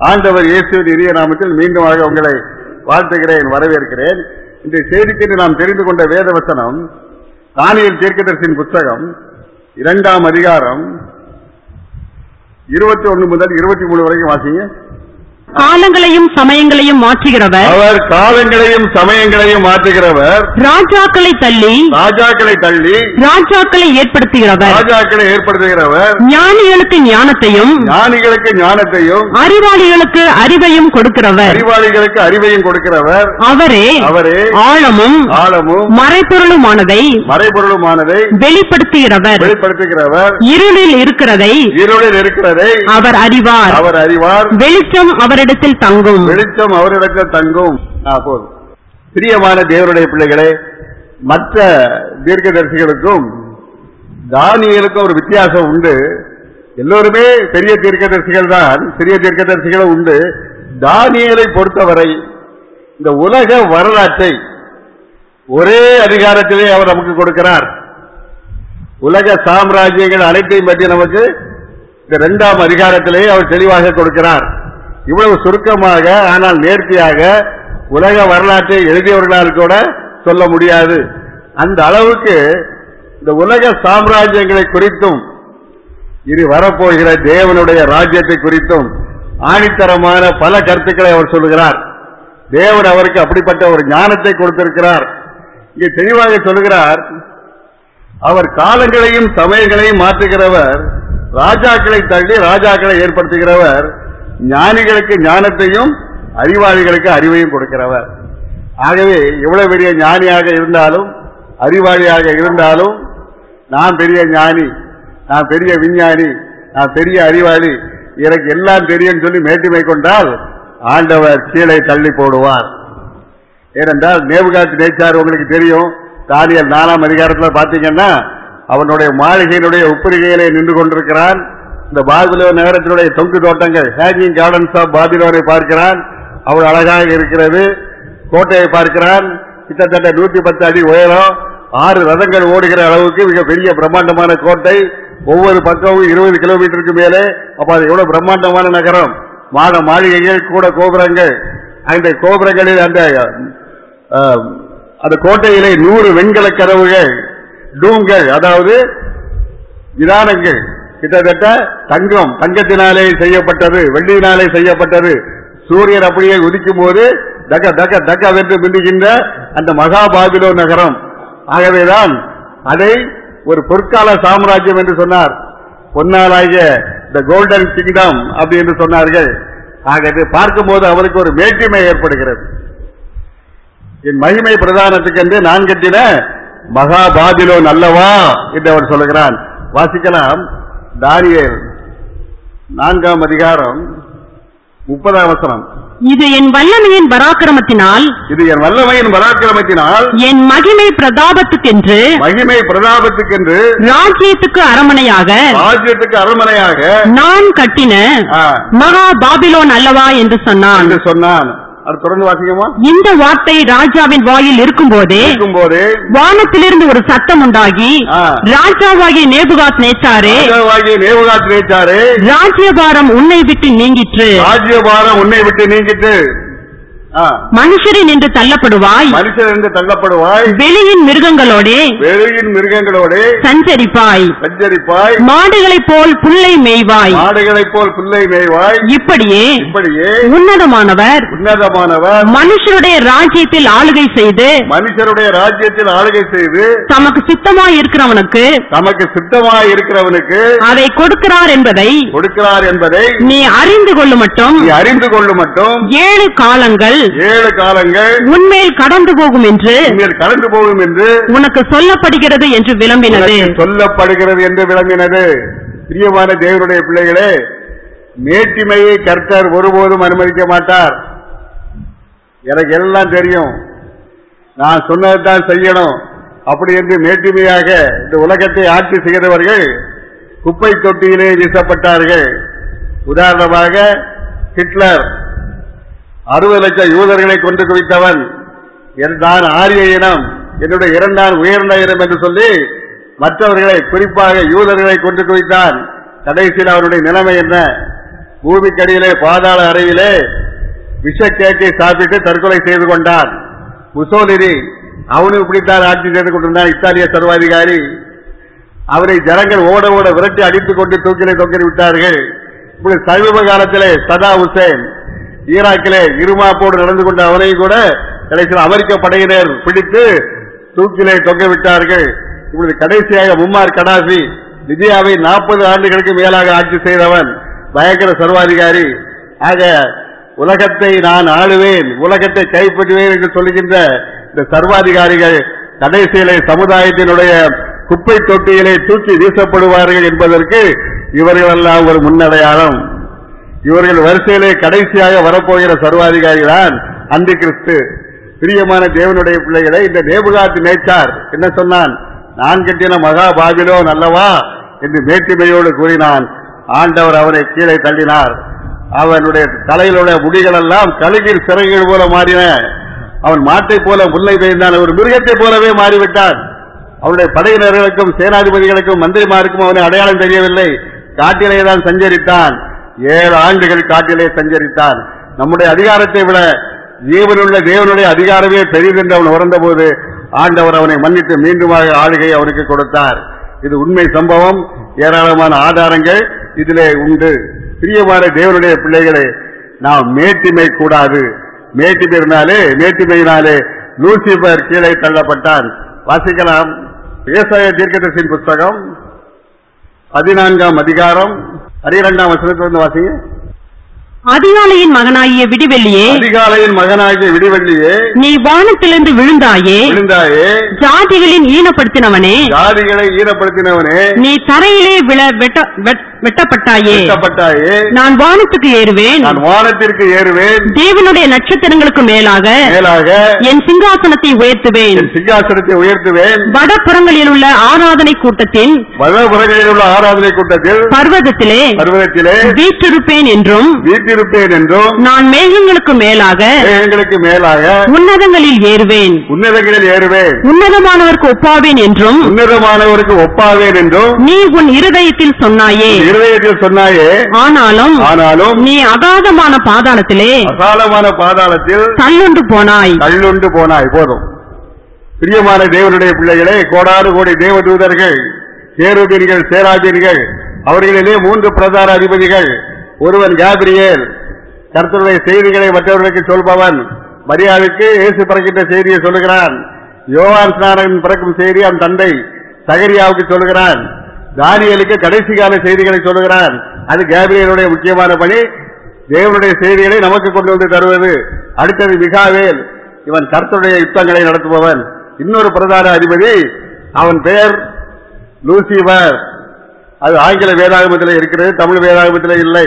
ஆண்டவர் இயேசுவின் இனிய நாமத்தில் மீண்டுமாக உங்களை வாழ்த்துகிறேன் வரவேற்கிறேன் இந்த செய்திக்கு நாம் தெரிந்து கொண்ட வேத வசனம் தானியல் தீர்க்கதரிசியின் புத்தகம் இரண்டாம் அதிகாரம் இருபத்தி ஒண்ணு முதல் இருபத்தி மூணு வரைக்கும் வாசிங்க காலங்களையும் சமயங்களையும் மாற்றுகிறவர் அவர் காலங்களையும் சமயங்களையும் மாற்றுகிறவர் ராஜாக்களை தள்ளி ராஜாக்களை தள்ளி ராஜாக்களை ஏற்படுத்துகிறவர் ராஜாக்களை ஏற்படுத்துகிறவர் ஞானிகளுக்கு ஞானத்தையும் ஞானிகளுக்கு ஞானத்தையும் அறிவாளிகளுக்கு அறிவையும் கொடுக்கிறவர் அறிவாளிகளுக்கு அறிவையும் கொடுக்கிறவர் அவரே அவரே ஆழமும் ஆழமும் மறைபொருளுமானதை மறைபொருளுமானதை வெளிப்படுத்துகிறவர் வெளிப்படுத்துகிறவர் இருளில் இருக்கிறதை இருளில் இருக்கிறதை அவர் அறிவார் அவர் அறிவார் வெளிச்சம் அவரிடத்தில் தங்கும் வெளிச்சம் அவரிடத்தில் தங்கும் ஆ, போதும் பிரியமான தேவனுடைய பிள்ளைகளே மற்ற தீர்க்கதரிசிகளுக்கும் தானியலுக்கும் ஒரு வித்தியாசம் உண்டு எல்லோருமே பெரிய தீர்க்கதரிசிகள் தான் சிறிய தீர்க்கதரிசிகளும் உண்டு தானியலை பொறுத்தவரை இந்த உலக வரலாற்றை ஒரே அதிகாரத்திலே அவர் நமக்கு கொடுக்கிறார் உலக சாம்ராஜ்யங்கள் அனைத்தையும் பற்றி நமக்கு இந்த இரண்டாம் அதிகாரத்திலே அவர் தெளிவாக கொடுக்கிறார் இவ்வளவு சுருக்கமாக ஆனால் நேர்த்தியாக உலக வரலாற்றை எழுதியவர்களால் கூட சொல்ல முடியாது அந்த அளவுக்கு இந்த உலக சாம்ராஜ்யங்களை குறித்தும் இனி வரப்போகிற தேவனுடைய ராஜ்யத்தை குறித்தும் ஆணித்தரமான பல கருத்துக்களை அவர் சொல்லுகிறார் தேவன் அவருக்கு அப்படிப்பட்ட ஒரு ஞானத்தை கொடுத்திருக்கிறார் இங்கே தெளிவாக சொல்லுகிறார் அவர் காலங்களையும் சமயங்களையும் மாற்றுகிறவர் ராஜாக்களை தள்ளி ராஜாக்களை ஏற்படுத்துகிறவர் ஞானிகளுக்கு ஞானத்தையும் அறிவாளிகளுக்கு அறிவையும் கொடுக்கிறவர் ஆகவே எவ்வளவு பெரிய ஞானியாக இருந்தாலும் அறிவாளியாக இருந்தாலும் நான் பெரிய ஞானி நான் பெரிய விஞ்ஞானி நான் பெரிய அறிவாளி எனக்கு எல்லாம் தெரியும் சொல்லி மேட்டிமை கொண்டால் ஆண்டவர் கீழே தள்ளி போடுவார் ஏனென்றால் நேபுகாத்து நேச்சார் உங்களுக்கு தெரியும் தானியல் நாலாம் அதிகாரத்தில் பாத்தீங்கன்னா அவனுடைய மாளிகையினுடைய உப்பரிகையிலே நின்று கொண்டிருக்கிறான் இந்த பாபிலோ நகரத்தினுடைய தொங்கு தோட்டங்கள் ஹேங்கிங் கார்டன்ஸ் ஆஃப் பாபிலோனை பார்க்கிறான் அவள் அழகாக இருக்கிறது கோட்டையை பார்க்கிறான் கிட்டத்தட்ட நூத்தி பத்து அடி உயரம் ஆறு ரதங்கள் ஓடுகிற அளவுக்கு மிக பெரிய பிரம்மாண்டமான கோட்டை ஒவ்வொரு பக்கமும் இருபது கிலோமீட்டருக்கு மேலே அப்ப அது எவ்வளவு பிரம்மாண்டமான நகரம் மாட மாளிகைகள் கூட கோபுரங்கள் அந்த கோபுரங்களில் அந்த அஹ், அந்த கோட்டையிலே நூறு வெண்கல கதவுகள் டூம்கள் அதாவது விதானங்கள் கிட்டத்தட்ட தங்கம் தங்கத்தினாலே செய்யப்பட்டது வெள்ளியினாலே செய்யப்பட்டது சூரியன் அப்படியே உதிக்கும் போது தக தக தக வென்று மின்னுகின்ற அந்த மகாபாபிலோ நகரம் ஆகவேதான் அதை ஒரு பொற்கால சாம்ராஜ்யம் என்று சொன்னார் பொன்னாலாகிய த கோல்டன் கிங்டம் அப்படி என்று சொன்னார்கள் ஆகவே பார்க்கும்போது அவருக்கு ஒரு மேட்டிமை ஏற்படுகிறது என் மகிமை பிரதானத்துக்கென்று நான் கட்டின மகாபாபிலோன் அல்லவா என்று அவர் சொல்லுகிறான் வாசிக்கலாம் தானியேல் நான்காம் அதிகாரம் முப்பதாம் வசனம் இது என் வல்லமையின் பராக்கிரமத்தினால் இது என் வல்லமையின் பராக்கிரமத்தினால் என் மகிமை பிரதாபத்துக்கென்று மகிமை பிரதாபத்துக்கென்று ராஜ்யத்துக்கு அரமனையாக ராஜ்யத்துக்கு அரண்மனையாக நான் கட்டின ஆ, மகா பாபிலோன் அல்லவா என்று சொன்னான் என்று சொன்னான் அது தொடர்ந்து வாசிக்கமா இந்த வார்த்தை ராஜாவின் வாயில் இருக்கும்போதே இருக்கும்போது வானத்திலிருந்து ஒரு சத்தம் உண்டாகி ஆ. ராஜாவாகிய நேபுகாத் நேச்சாரே ராஜாவாகிய நேபுகாத் நேச்சாரே ராஜ்யபாரம் உன்னை விட்டு நீங்கிற்று ராஜ்யபாரம் உன்னை விட்டு நீங்கிட்டு ஆ, மனுஷரின் என்று தள்ளப்படுவாய் மனுஷர் என்று தள்ளப்படுவாய் வெளியின் மிருகங்களோடே வெளியின் மிருகங்களோடு சஞ்சரிப்பாய் சஞ்சரிப்பாய் மாடுகளைப் போல் புல்லை மேய்வாய் மாடுகளைப் போல் புல்லை மேய்வாய் இப்படியே இப்படியே உன்னதமானவர் உன்னதமானவர் மனுஷருடைய ராஜ்யத்தில் ஆளுகை செய்து மனுஷருடைய ராஜ்யத்தில் ஆளுகை செய்து தமக்கு சித்தமாய் இருக்கிறவனுக்கு தமக்கு சித்தமாய் இருக்கிறவனுக்கு அதை கொடுக்கிறார் என்பதை கொடுக்கிறார் என்பதை நீ அறிந்து கொள்ளும் மட்டும் நீ அறிந்து கொள்ளும் மட்டும் ஏழு காலங்கள் ஏழு காலங்கள் உன்மேல் கடந்து போகும் என்று நீங்கள் கடந்து போகும் என்று உனக்கு சொல்லப்படுகிறது என்று விளம்பினது உனக்கு சொல்லப்படுகிறது என்று விளங்கினது பிரியமான தேவனுடைய பிள்ளைகளே மேட்டிமையை கர்த்தர் ஒருபோதும் அனுமதிக்க மாட்டார் எனக்கு எல்லாம் தெரியும் நான் சொன்னதுதான் செய்யணும் அப்படி என்று மேட்டிமையாக இந்த உலகத்தை ஆட்சி செய்தவர்கள் குப்பை தொட்டியிலே வீசப்பட்டார்கள் உதாரணமாக ஹிட்லர் அறுபது லட்சம் யூதர்களை கொண்டு குவித்தவன் என் நான் ஆரிய இனம் என்னுடைய இரண்டாம் உயர்ந்த இனம் என்று சொல்லி மற்றவர்களை குறிப்பாக யூதர்களை கொண்டு குவித்தான் கடைசியில் அவருடைய நிலைமை என்ன பூமிக்கடியிலே பாதாள அறையிலே விஷக்கேக்கை சாப்பிட்டு தற்கொலை செய்து கொண்டான் முசோலினி அவனும் இப்படித்தான் ஆட்சி செய்து கொண்டிருந்தான் இத்தாலிய சர்வாதிகாரி அவரை ஜனங்கள் ஓட ஓட விரட்டி அடித்துக் கொண்டு தூக்கிலே தொங்கி விட்டார்கள் இப்படி சமீப காலத்திலே சதா ஹுசேன் ஈராக்கிலே இருமாப்போடு நடந்து கொண்ட அவனை கூட கடைசியில் அமெரிக்க படையினர் பிடித்து தூக்கிலே தொங்க விட்டார்கள் இப்படி கடைசியாக மும்மார் கடாசி லிபியாவை நாற்பது ஆண்டுகளுக்கு மேலாக ஆட்சி செய்தவன் பயங்கர சர்வாதிகாரி ஆக உலகத்தை நான் ஆளுவேன் உலகத்தை கைப்பற்றுவேன் என்று சொல்லுகின்ற இந்த சர்வாதிகாரிகள் கடைசியிலே சமுதாயத்தினுடைய குப்பை தொட்டியிலே தூக்கி வீசப்படுவார்கள் என்பதற்கு இவர்களெல்லாம் ஒரு முன்னடையாளம் இவர்கள் வரிசையிலே கடைசியாக வரப்போகிற சர்வாதிகாரி தான் அந்தி கிறிஸ்து பிரியமான தேவனுடைய பிள்ளைகளை இந்த நேபுகாத்து நேச்சார் என்ன சொன்னான் நான் கட்டின மகா பாபிலோன் அல்லவா என்று மேட்டிமையோடு கூறினான் ஆண்டவர் அவனை கீழே தள்ளினார் அவனுடைய தலையிலுடைய முடிகள் எல்லாம் கழுகில் சிறகுகள் போல மாறின அவன் மாட்டை போல முல்லை பெய்ந்தான் ஒரு மிருகத்தை போலவே மாறிவிட்டான் அவனுடைய படையினர்களுக்கும் சேனாதிபதிகளுக்கும் மந்திரிமாருக்கும் அவனை அடையாளம் தெரியவில்லை காட்டிலே தான் சஞ்சரித்தான் ஏழு ஆண்டுகள் காட்டிலே சஞ்சரித்தான் நம்முடைய அதிகாரத்தை விட ஜீவனுள்ள தேவனுடைய அதிகாரமே பெரிதென்று அவன் உணர்ந்தபோது ஆண்டவர் அவனை மன்னித்து மீண்டுமாக ஆளுகை அவனுக்கு கொடுத்தார் இது உண்மை சம்பவம் ஏராளமான ஆதாரங்கள் இதிலே உண்டு பிரியமான தேவனுடைய பிள்ளைகளே நாம் மேட்டிமை கூடாது மேட்டிமை இருந்தாலே மேட்டிமையினாலே லூசிபர் கீழே தள்ளப்பட்டான் வாசிக்கலாம் விவசாய தீர்க்கதரிசியின் புஸ்தகம் பதினான்காம் அதிகாரம் பனிரெண்டாம் வசனத்திலிருந்து வாசிங்க அதிகாலையின் மகனாகிய விடிவெள்ளியே அதிகாலையின் மகனாகிய விடிவெள்ளியே நீ வானத்திலிருந்து விழுந்தாயே விழுந்தாயே ஜாதிகளின் ஈனப்படுத்தினவனே ஜாதிகளை ஈரப்படுத்தினவனே நீ தரையிலே விழ வெட்ட- வெட்- வெட்டப்பட்டாயே வெட்டப்பட்டாயே நான் வானத்துக்கு ஏறுவேன் நான் வானத்திற்கு ஏறுவேன் தேவனுடைய நட்சத்திரங்களுக்கு மேலாக மேலாக என் சிங்காசனத்தை உயர்த்துவேன் என் சிங்காசனத்தை உயர்த்துவேன் வடபுறங்களில் உள்ள ஆராதனை கூட்டத்தின் வடபுறங்களில் உள்ள ஆராதனை கூட்டத்தில் பர்வதத்திலே பருவத்திலே வீற்றிருப்பேன் என்றும் வீட்டிருப்பேன் என்றும் நான் மேகங்களுக்கு மேலாக மேகங்களுக்கு மேலாக உன்னதங்களில் ஏறுவேன் உன்னதங்களில் ஏறுவேன் உன்னதமானவருக்கு ஒப்பாவேன் என்றும் உன்னதமானவருக்கு ஒப்பாவேன் என்றும் நீ உன் இருதயத்தில் சொன்னாயே இருதயத்தில் சொன்னாயே ஆனாலும் ஆனாலும் நீ அகாதமான பாதாளத்திலே அசாலமான பாதாளத்தில் தள்ளுண்டு போனாய் தள்ளுண்டு போனாய் போதும் பிரியமான தேவனுடைய பிள்ளைகளே கோடாறு கோடி தேவதூதர்கள் சேருபீர்கள் சேராபீர்கள் அவர்களிலே மூன்று பிரதான அதிபதிகள் ஒருவன் காபிரியேல் கர்த்தருடைய செய்திகளை மற்றவர்களுக்கு சொல்பவன் மரியாதைக்கு இயேசு பிறக்கின்ற செய்தியை சொல்லுகிறான் யோவான் ஸ்நானன் பிறக்கும் செய்தி அவன் தந்தை சகரியாவுக்கு சொல்லுகிறான் தானியலுக்கு கடைசி கால செய்திகளை சொல்லுகிறான் அது கேபிரியலுடைய முக்கியமான பணி தேவனுடைய செய்திகளை நமக்கு கொண்டு வந்து தருவது அடுத்தது மிகாவேல் இவன் கர்த்தருடைய யுத்தங்களை நடத்துபவன் இன்னொரு பிரதான அதிபதி அவன் பெயர் லூசிபர் அது ஆங்கில வேதாகமத்தில் இருக்கிறது தமிழ் வேதாகமத்தில் இல்லை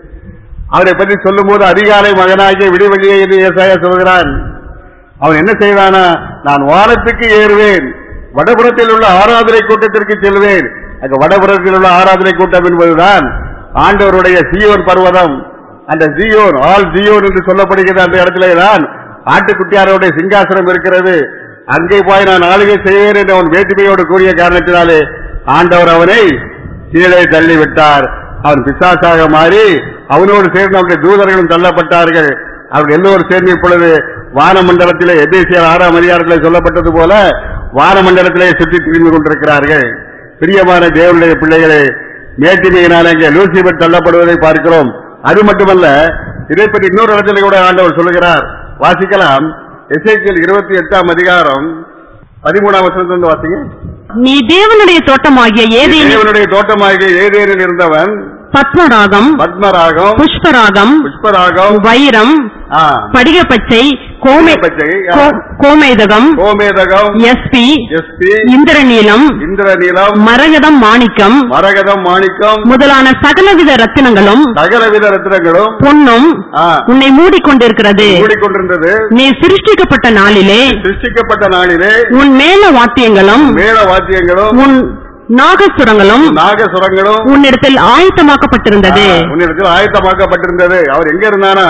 அவரை பற்றி சொல்லும்போது அதிகாலை மகனாகிய விடிவெள்ளியை என்று ஏசாயா சொல்கிறான் அவன் என்ன செய்தானா நான் வானத்துக்கு ஏறுவேன் வடபுறத்தில் உள்ள ஆராதனை கூட்டத்திற்கு செல்வேன் அங்க வடபுறத்தில் உள்ள ஆராதனை கூட்டம் என்பதுதான் ஆண்டவருடைய சியோன் பர்வதம் அந்த ஜியோன் ஆல் ஜியோன் என்று சொல்லப்படுகிற அந்த இடத்திலே தான் ஆட்டுக்குட்டியாரோடைய சிங்காசனம் இருக்கிறது அங்கே போய் நான் ஆளுகை செய்வேன் என்று அவன் வேற்றுமையோடு கூறிய காரணத்தினாலே ஆண்டவர் அவனை கீழே தள்ளிவிட்டார் அவன் பிசாசாக மாறி அவனோடு சேர்ந்து அவனுடைய தூதர்களும் தள்ளப்பட்டார்கள் அவர்கள் எல்லோரும் சேர்ந்து இப்பொழுது வானமண்டலத்திலே எதேசியர் ஆறாம் அதிகாரத்திலே சொல்லப்பட்டது போல வானமண்டலத்திலே சுற்றி திரிந்து கொண்டிருக்கிறார்கள் பிரியமான தேவனுடைய பிள்ளைகளே மேட்டிமையினால் இங்கே லூசிபர் தள்ளப்படுவதை பார்க்கிறோம் அது மட்டுமல்ல இதை பற்றி இன்னொரு இடத்துல கூட ஆண்டவர் சொல்லுகிறார் வாசிக்கலாம் எசேக்கியல் இருபத்தி எட்டாம் அதிகாரம் பதிமூணாம் வசனத்திலிருந்து வாசிங்க நீ தேவனுடைய தோட்டமாகிய ஏதேனும் தேவனுடைய தோட்டமாகிய ஏதேனில் இருந்தவன் பத்மராகம் பத்மராகம் புஷ்பராகம் புஷ்பராகம் வைரம் ஆ, படிகப்பச்சை கோமே பச்சை, ஆ, கோ- கோமேதகம் கோமேதகம் எஸ்பி எஸ்பி இந்திரநீலம் இந்திரநீலம் மரகதம் மாணிக்கம் மரகதம் மாணிக்கம் முதலான சகலவித ரத்தினங்களும் சகலவித ரத்னங்களும் பொன்னும் ஆ, உன்னை மூடிக்கொண்டிருக்கிறது மூடிக்கொண்டிருந்தது நீ சிருஷ்டிக்கப்பட்ட நாளிலே சிருஷ்டிக்கப்பட்ட நாளிலே உன் மேல வாத்தியங்களும் மேல வாத்தியங்களும் உன் நாகசுரங்களும் நாகசுரங்களும் உன்னிடத்தில் ஆயத்தமாக்கப்பட்டிருந்தது ஆ, உன்னிடத்தில் ஆயத்தமாக்கப்பட்டிருந்தது அவர் எங்க இருந்தானா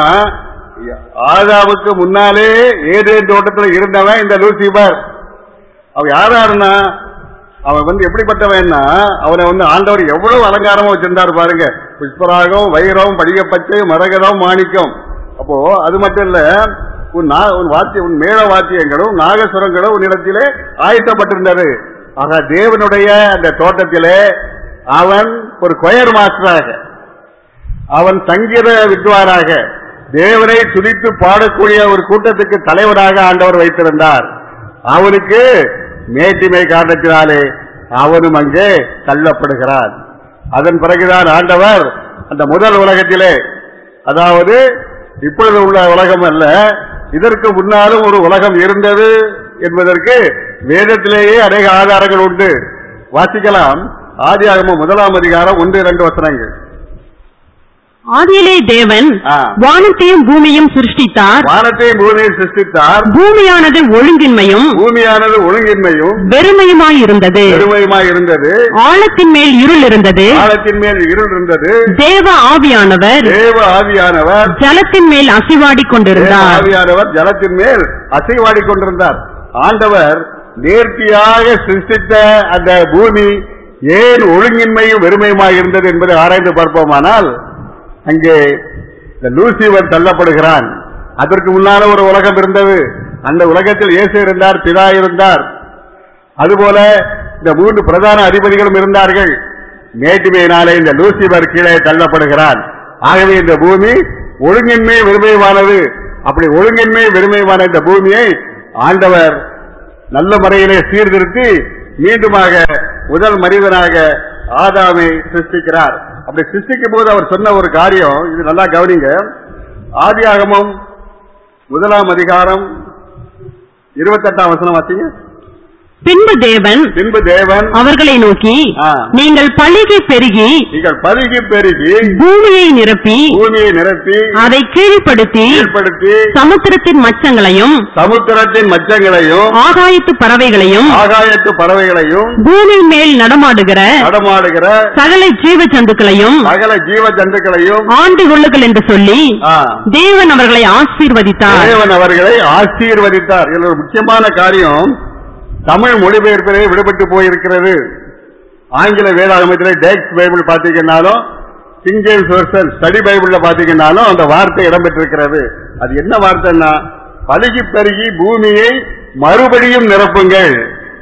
ஆதாவுக்கு முன்னாலே ஏதேன் தோட்டத்தில் இருந்தவன் இந்த லூசிபர் அவ யாரா இருந்தா அவன் வந்து எப்படிப்பட்டவன்னா அவனை வந்து ஆண்டவர் எவ்வளவு அலங்காரமா வச்சிருந்தாரு பாருங்க புஷ்பராகம் வைரம் படிகப்பச்சை மரகதம் மாணிக்கம் அப்போ அது மட்டும் இல்ல உன் நா- உன் வாத்திய உன் மேள வாத்தியங்களும் நாகசுரங்களும் உன்னிடத்திலே ஆயத்தப்பட்டிருந்தது ஆக தேவனுடைய அந்த தோட்டத்திலே அவன் ஒரு கொயர் மாஸ்டராக அவன் சங்கீத வித்வாராக தேவனை துதித்து பாடக்கூடிய ஒரு கூட்டத்துக்கு தலைவராக ஆண்டவர் வைத்திருந்தார் அவனுக்கு மேட்டிமை காரணத்தினாலே அவனும் அங்கே தள்ளப்படுகிறான் அதன் பிறகுதான் ஆண்டவர் அந்த முதல் உலகத்திலே அதாவது இப்பொழுது உள்ள உலகம் அல்ல இதற்கு முன்னாலும் ஒரு உலகம் இருந்தது என்பதற்கு வேதத்திலேயே அநேக ஆதாரங்கள் உண்டு வாசிக்கலாம் ஆதியாகமம் முதலாம் அதிகாரம் ஒன்று இரண்டு வசனங்கள் ஆதியிலே தேவன் ஆ. வானத்தையும் பூமியும் சிருஷ்டித்தார் வானத்தையும் பூமியை சிருஷ்டித்தார் பூமியானது ஒழுங்கின்மையும் பூமியானது ஒழுங்கின்மையும் வெறுமையுமாய் இருந்தது பெருமையுமாய் இருந்தது ஆழத்தின் மேல் இருள் இருந்தது காலத்தின் மேல் இருள் இருந்தது தேவ ஆவியானவர் தேவ ஆவியானவர் ஜலத்தின் மேல் அசைவாடிக் தேவ கொண்டிருந்தார் ஆவியானவர் ஜலத்தின் மேல் அசைவாடி கொண்டிருந்தார் ஆண்டவர் நேர்த்தியாக சிருஷ்டித்த அந்த பூமி ஏன் ஒழுங்கின்மையும் வெறுமையுமாய் இருந்தது என்பதை ஆராய்ந்து பார்ப்போமானால் அங்கே இந்த லூசிவர் தள்ளப்படுகிறான் அதற்கு முன்னால ஒரு உலகம் இருந்தது அந்த உலகத்தில் இயேசு இருந்தார் பிதா இருந்தார் அதுபோல இந்த மூன்று பிரதான அதிபதிகளும் இருந்தார்கள் மேட்டுமையினாலே இந்த லூசிபர் கீழே தள்ளப்படுகிறான் ஆகவே இந்த பூமி ஒழுங்கின்மை வெறுமையுமானது அப்படி ஒழுங்கின்மை வெறுமையுமான இந்த பூமியை ஆண்டவர் நல்ல முறையிலே சீர்திருத்தி மீண்டுமாக முதல் மனிதனாக ஆதாமை சிருஷ்டிக்கிறார் அப்படி சிருஷ்டிக்கும் போது அவர் சொன்ன ஒரு காரியம் இது நல்லா கவனிங்க ஆதியாகமம் முதலாம் அதிகாரம் இருபத்தெட்டாம் வசனம் வாசிங்க பின்பு தேவன் பின்பு தேவன் அவர்களை நோக்கி ஆ. நீங்கள் பள்ளிகை பெருகி நீங்கள் பருகி பெருகி பூமியை நிரப்பி பூமியை நிரப்பி அதை கீழ்ப்படுத்தி ஏற்படுத்தி சமுத்திரத்தின் மச்சங்களையும் சமுத்திரத்தின் மச்சங்களையும் ஆகாயத்து பறவைகளையும் ஆகாயத்து பறவைகளையும் பூமி மேல் நடமாடுகிற நடமாடுகிற சகல ஜீவ ஜந்துக்களையும் சகல ஜீவ ஜந்துக்களையும் ஆண்டு கொள்ளுங்கள் என்று சொல்லி ஆ, தேவன் அவர்களை ஆசீர்வதித்தார் தேவன் அவர்களை ஆசீர்வதித்தார் இதுல ஒரு முக்கியமான காரியம் தமிழ் மொழிபெயர்ப்பிலே விடுபட்டு போயிருக்கிறது ஆங்கில வேதாகமத்திலே டேக்ஸ் பைபிள் பார்த்தீங்கன்னாலும் கிங் ஜேம்ஸ் வெர்சன் ஸ்டடி பைபிள்ல பார்த்தீங்கன்னாலும் அந்த வார்த்தை இடம்பெற்றிருக்கிறது அது என்ன வார்த்தைன்னா பழுகி பெருகி பூமியை மறுபடியும் நிரப்புங்கள்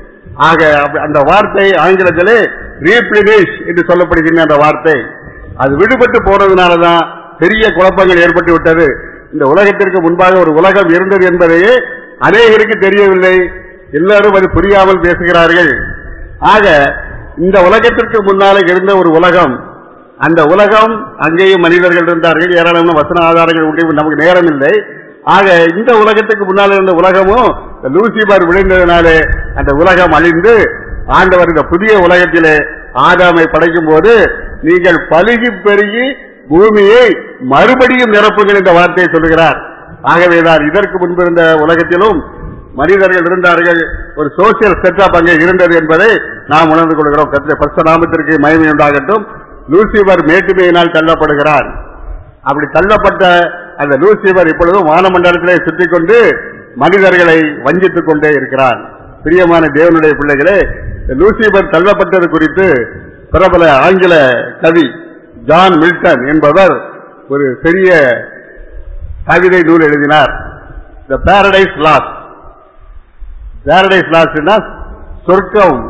ஆக அப்ப- அந்த வார்த்தை ஆங்கிலத்திலே ரீப்ளினிஷ் என்று சொல்லப்படுகின்ற அந்த வார்த்தை அது விடுபட்டு போனதுனாலதான் பெரிய குழப்பங்கள் ஏற்பட்டு விட்டது இந்த உலகத்திற்கு முன்பாக ஒரு உலகம் இருந்தது என்பதையே அநேகருக்கு தெரியவில்லை எல்லாரும் அது புரியாமல் பேசுகிறார்கள் ஆக இந்த உலகத்திற்கு முன்னாலே இருந்த ஒரு உலகம் அந்த உலகம் அங்கேயும் மனிதர்கள் இருந்தார்கள் ஏராளமான வசன ஆதாரங்கள் உண்டு நமக்கு நேரம் இல்லை ஆக இந்த உலகத்துக்கு முன்னால் இருந்த உலகமும் இந்த லூசிபர் விழுந்ததினாலே அந்த உலகம் அழிந்து ஆண்டவர் இந்த புதிய உலகத்திலே ஆதாமை படைக்கும் போது நீங்கள் பழுகி பெருகி பூமியை மறுபடியும் நிரப்புங்கள் என்ற வார்த்தையை சொல்லுகிறார் ஆகவேதான் இதற்கு முன்பு இருந்த உலகத்திலும் மனிதர்கள் இருந்தார்கள் ஒரு சோசியல் செட்டப் அங்கே இருந்தது என்பதை நாம் உணர்ந்து கொள்கிறோம் கத்திர பஸ்த நாமத்திற்கு மகிமை உண்டாகட்டும் லூசிபர் மேட்டுமையினால் தள்ளப்படுகிறார் அப்படி தள்ளப்பட்ட அந்த லூசிபர் இப்பொழுதும் வானமண்டலத்திலே சுற்றிக் கொண்டு மனிதர்களை வஞ்சித்துக் கொண்டே இருக்கிறார் பிரியமான தேவனுடைய பிள்ளைகளே இந்த லூசிபர் தள்ளப்பட்டது குறித்து பிரபல ஆங்கில கவி ஜான் மில்டன் என்பவர் ஒரு பெரிய கவிதை நூல் எழுதினார் த பாரடைஸ் லாஸ் பாரடைஸ் லாஸ்னா சொர்க்கம்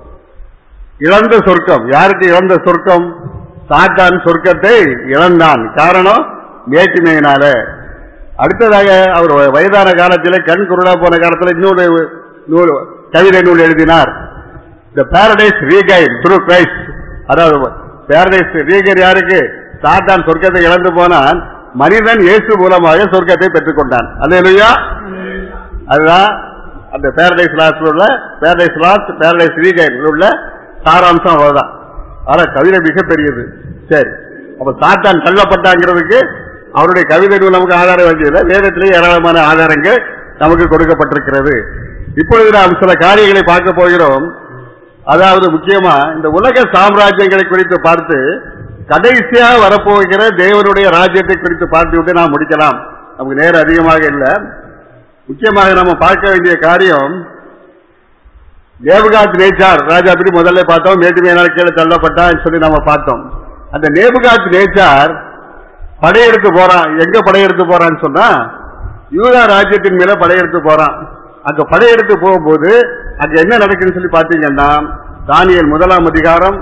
இழந்த சொர்க்கம் யாருக்கு இழந்த சொர்க்கம் சாத்தான் சொர்க்கத்தை இழந்தான் காரணம் மேட்டிமையினால அடுத்ததாக அவர் வயதான காலத்திலே கண் குருடா போன காலத்தில் இன்னொரு நூல் கவிதை நூல் எழுதினார் the Paradise regain through Christ அதாவது பாரடைஸ் ரீகர் யாருக்கு சாத்தான் சொர்க்கத்தை இழந்து போனான் மனிதன் இயேசு மூலமாக சொர்க்கத்தை பெற்றுக்கொண்டான் அல்லேலூயா அதுதான் அந்த பேரடைஸ் லாஸ்ட் உள்ள பேரடைஸ் லாஸ்ட் பேரடைஸ் ரீகைன் உள்ள சாராம்சம் அவ்வளவுதான் ஆனா கவிதை மிகப்பெரியது சரி அப்ப சாத்தான் தள்ளப்பட்டாங்கிறதுக்கு அவருடைய கவிதை நூல் நமக்கு ஆதாரம் வந்ததில்லை வேதத்திலே ஏராளமான ஆதாரங்கள் நமக்கு கொடுக்கப்பட்டிருக்கிறது இப்பொழுது நாம் சில காரியங்களை பார்க்க போகிறோம் அதாவது முக்கியமா இந்த உலக சாம்ராஜ்யங்களை குறித்து பார்த்து கடைசியா வரப்போகிற தேவனுடைய ராஜ்யத்தை குறித்து பார்த்து விட்டு நாம் முடிக்கலாம் நமக்கு நேரம் அதிகமாக இல்லை முக்கியமாக நம்ம பார்க்க வேண்டிய காரியம் நேபுகாத் நேச்சார் ராஜா பற்றி முதல்ல பார்த்தோம் மேட்டுமையினால் கீழே தள்ளப்பட்டான் சொல்லி நம்ம பார்த்தோம் அந்த நேபுகாத் நேச்சார் படையெடுத்து போறான் எங்க படையெடுத்து போறான்னு சொன்னா யூதா ராஜ்யத்தின் மேல படையெடுத்து போறான் அங்க படையெடுத்து போகும்போது அங்க என்ன நடக்குதுன்னு சொல்லி பாத்தீங்கன்னா தானியல் முதலாம் அதிகாரம்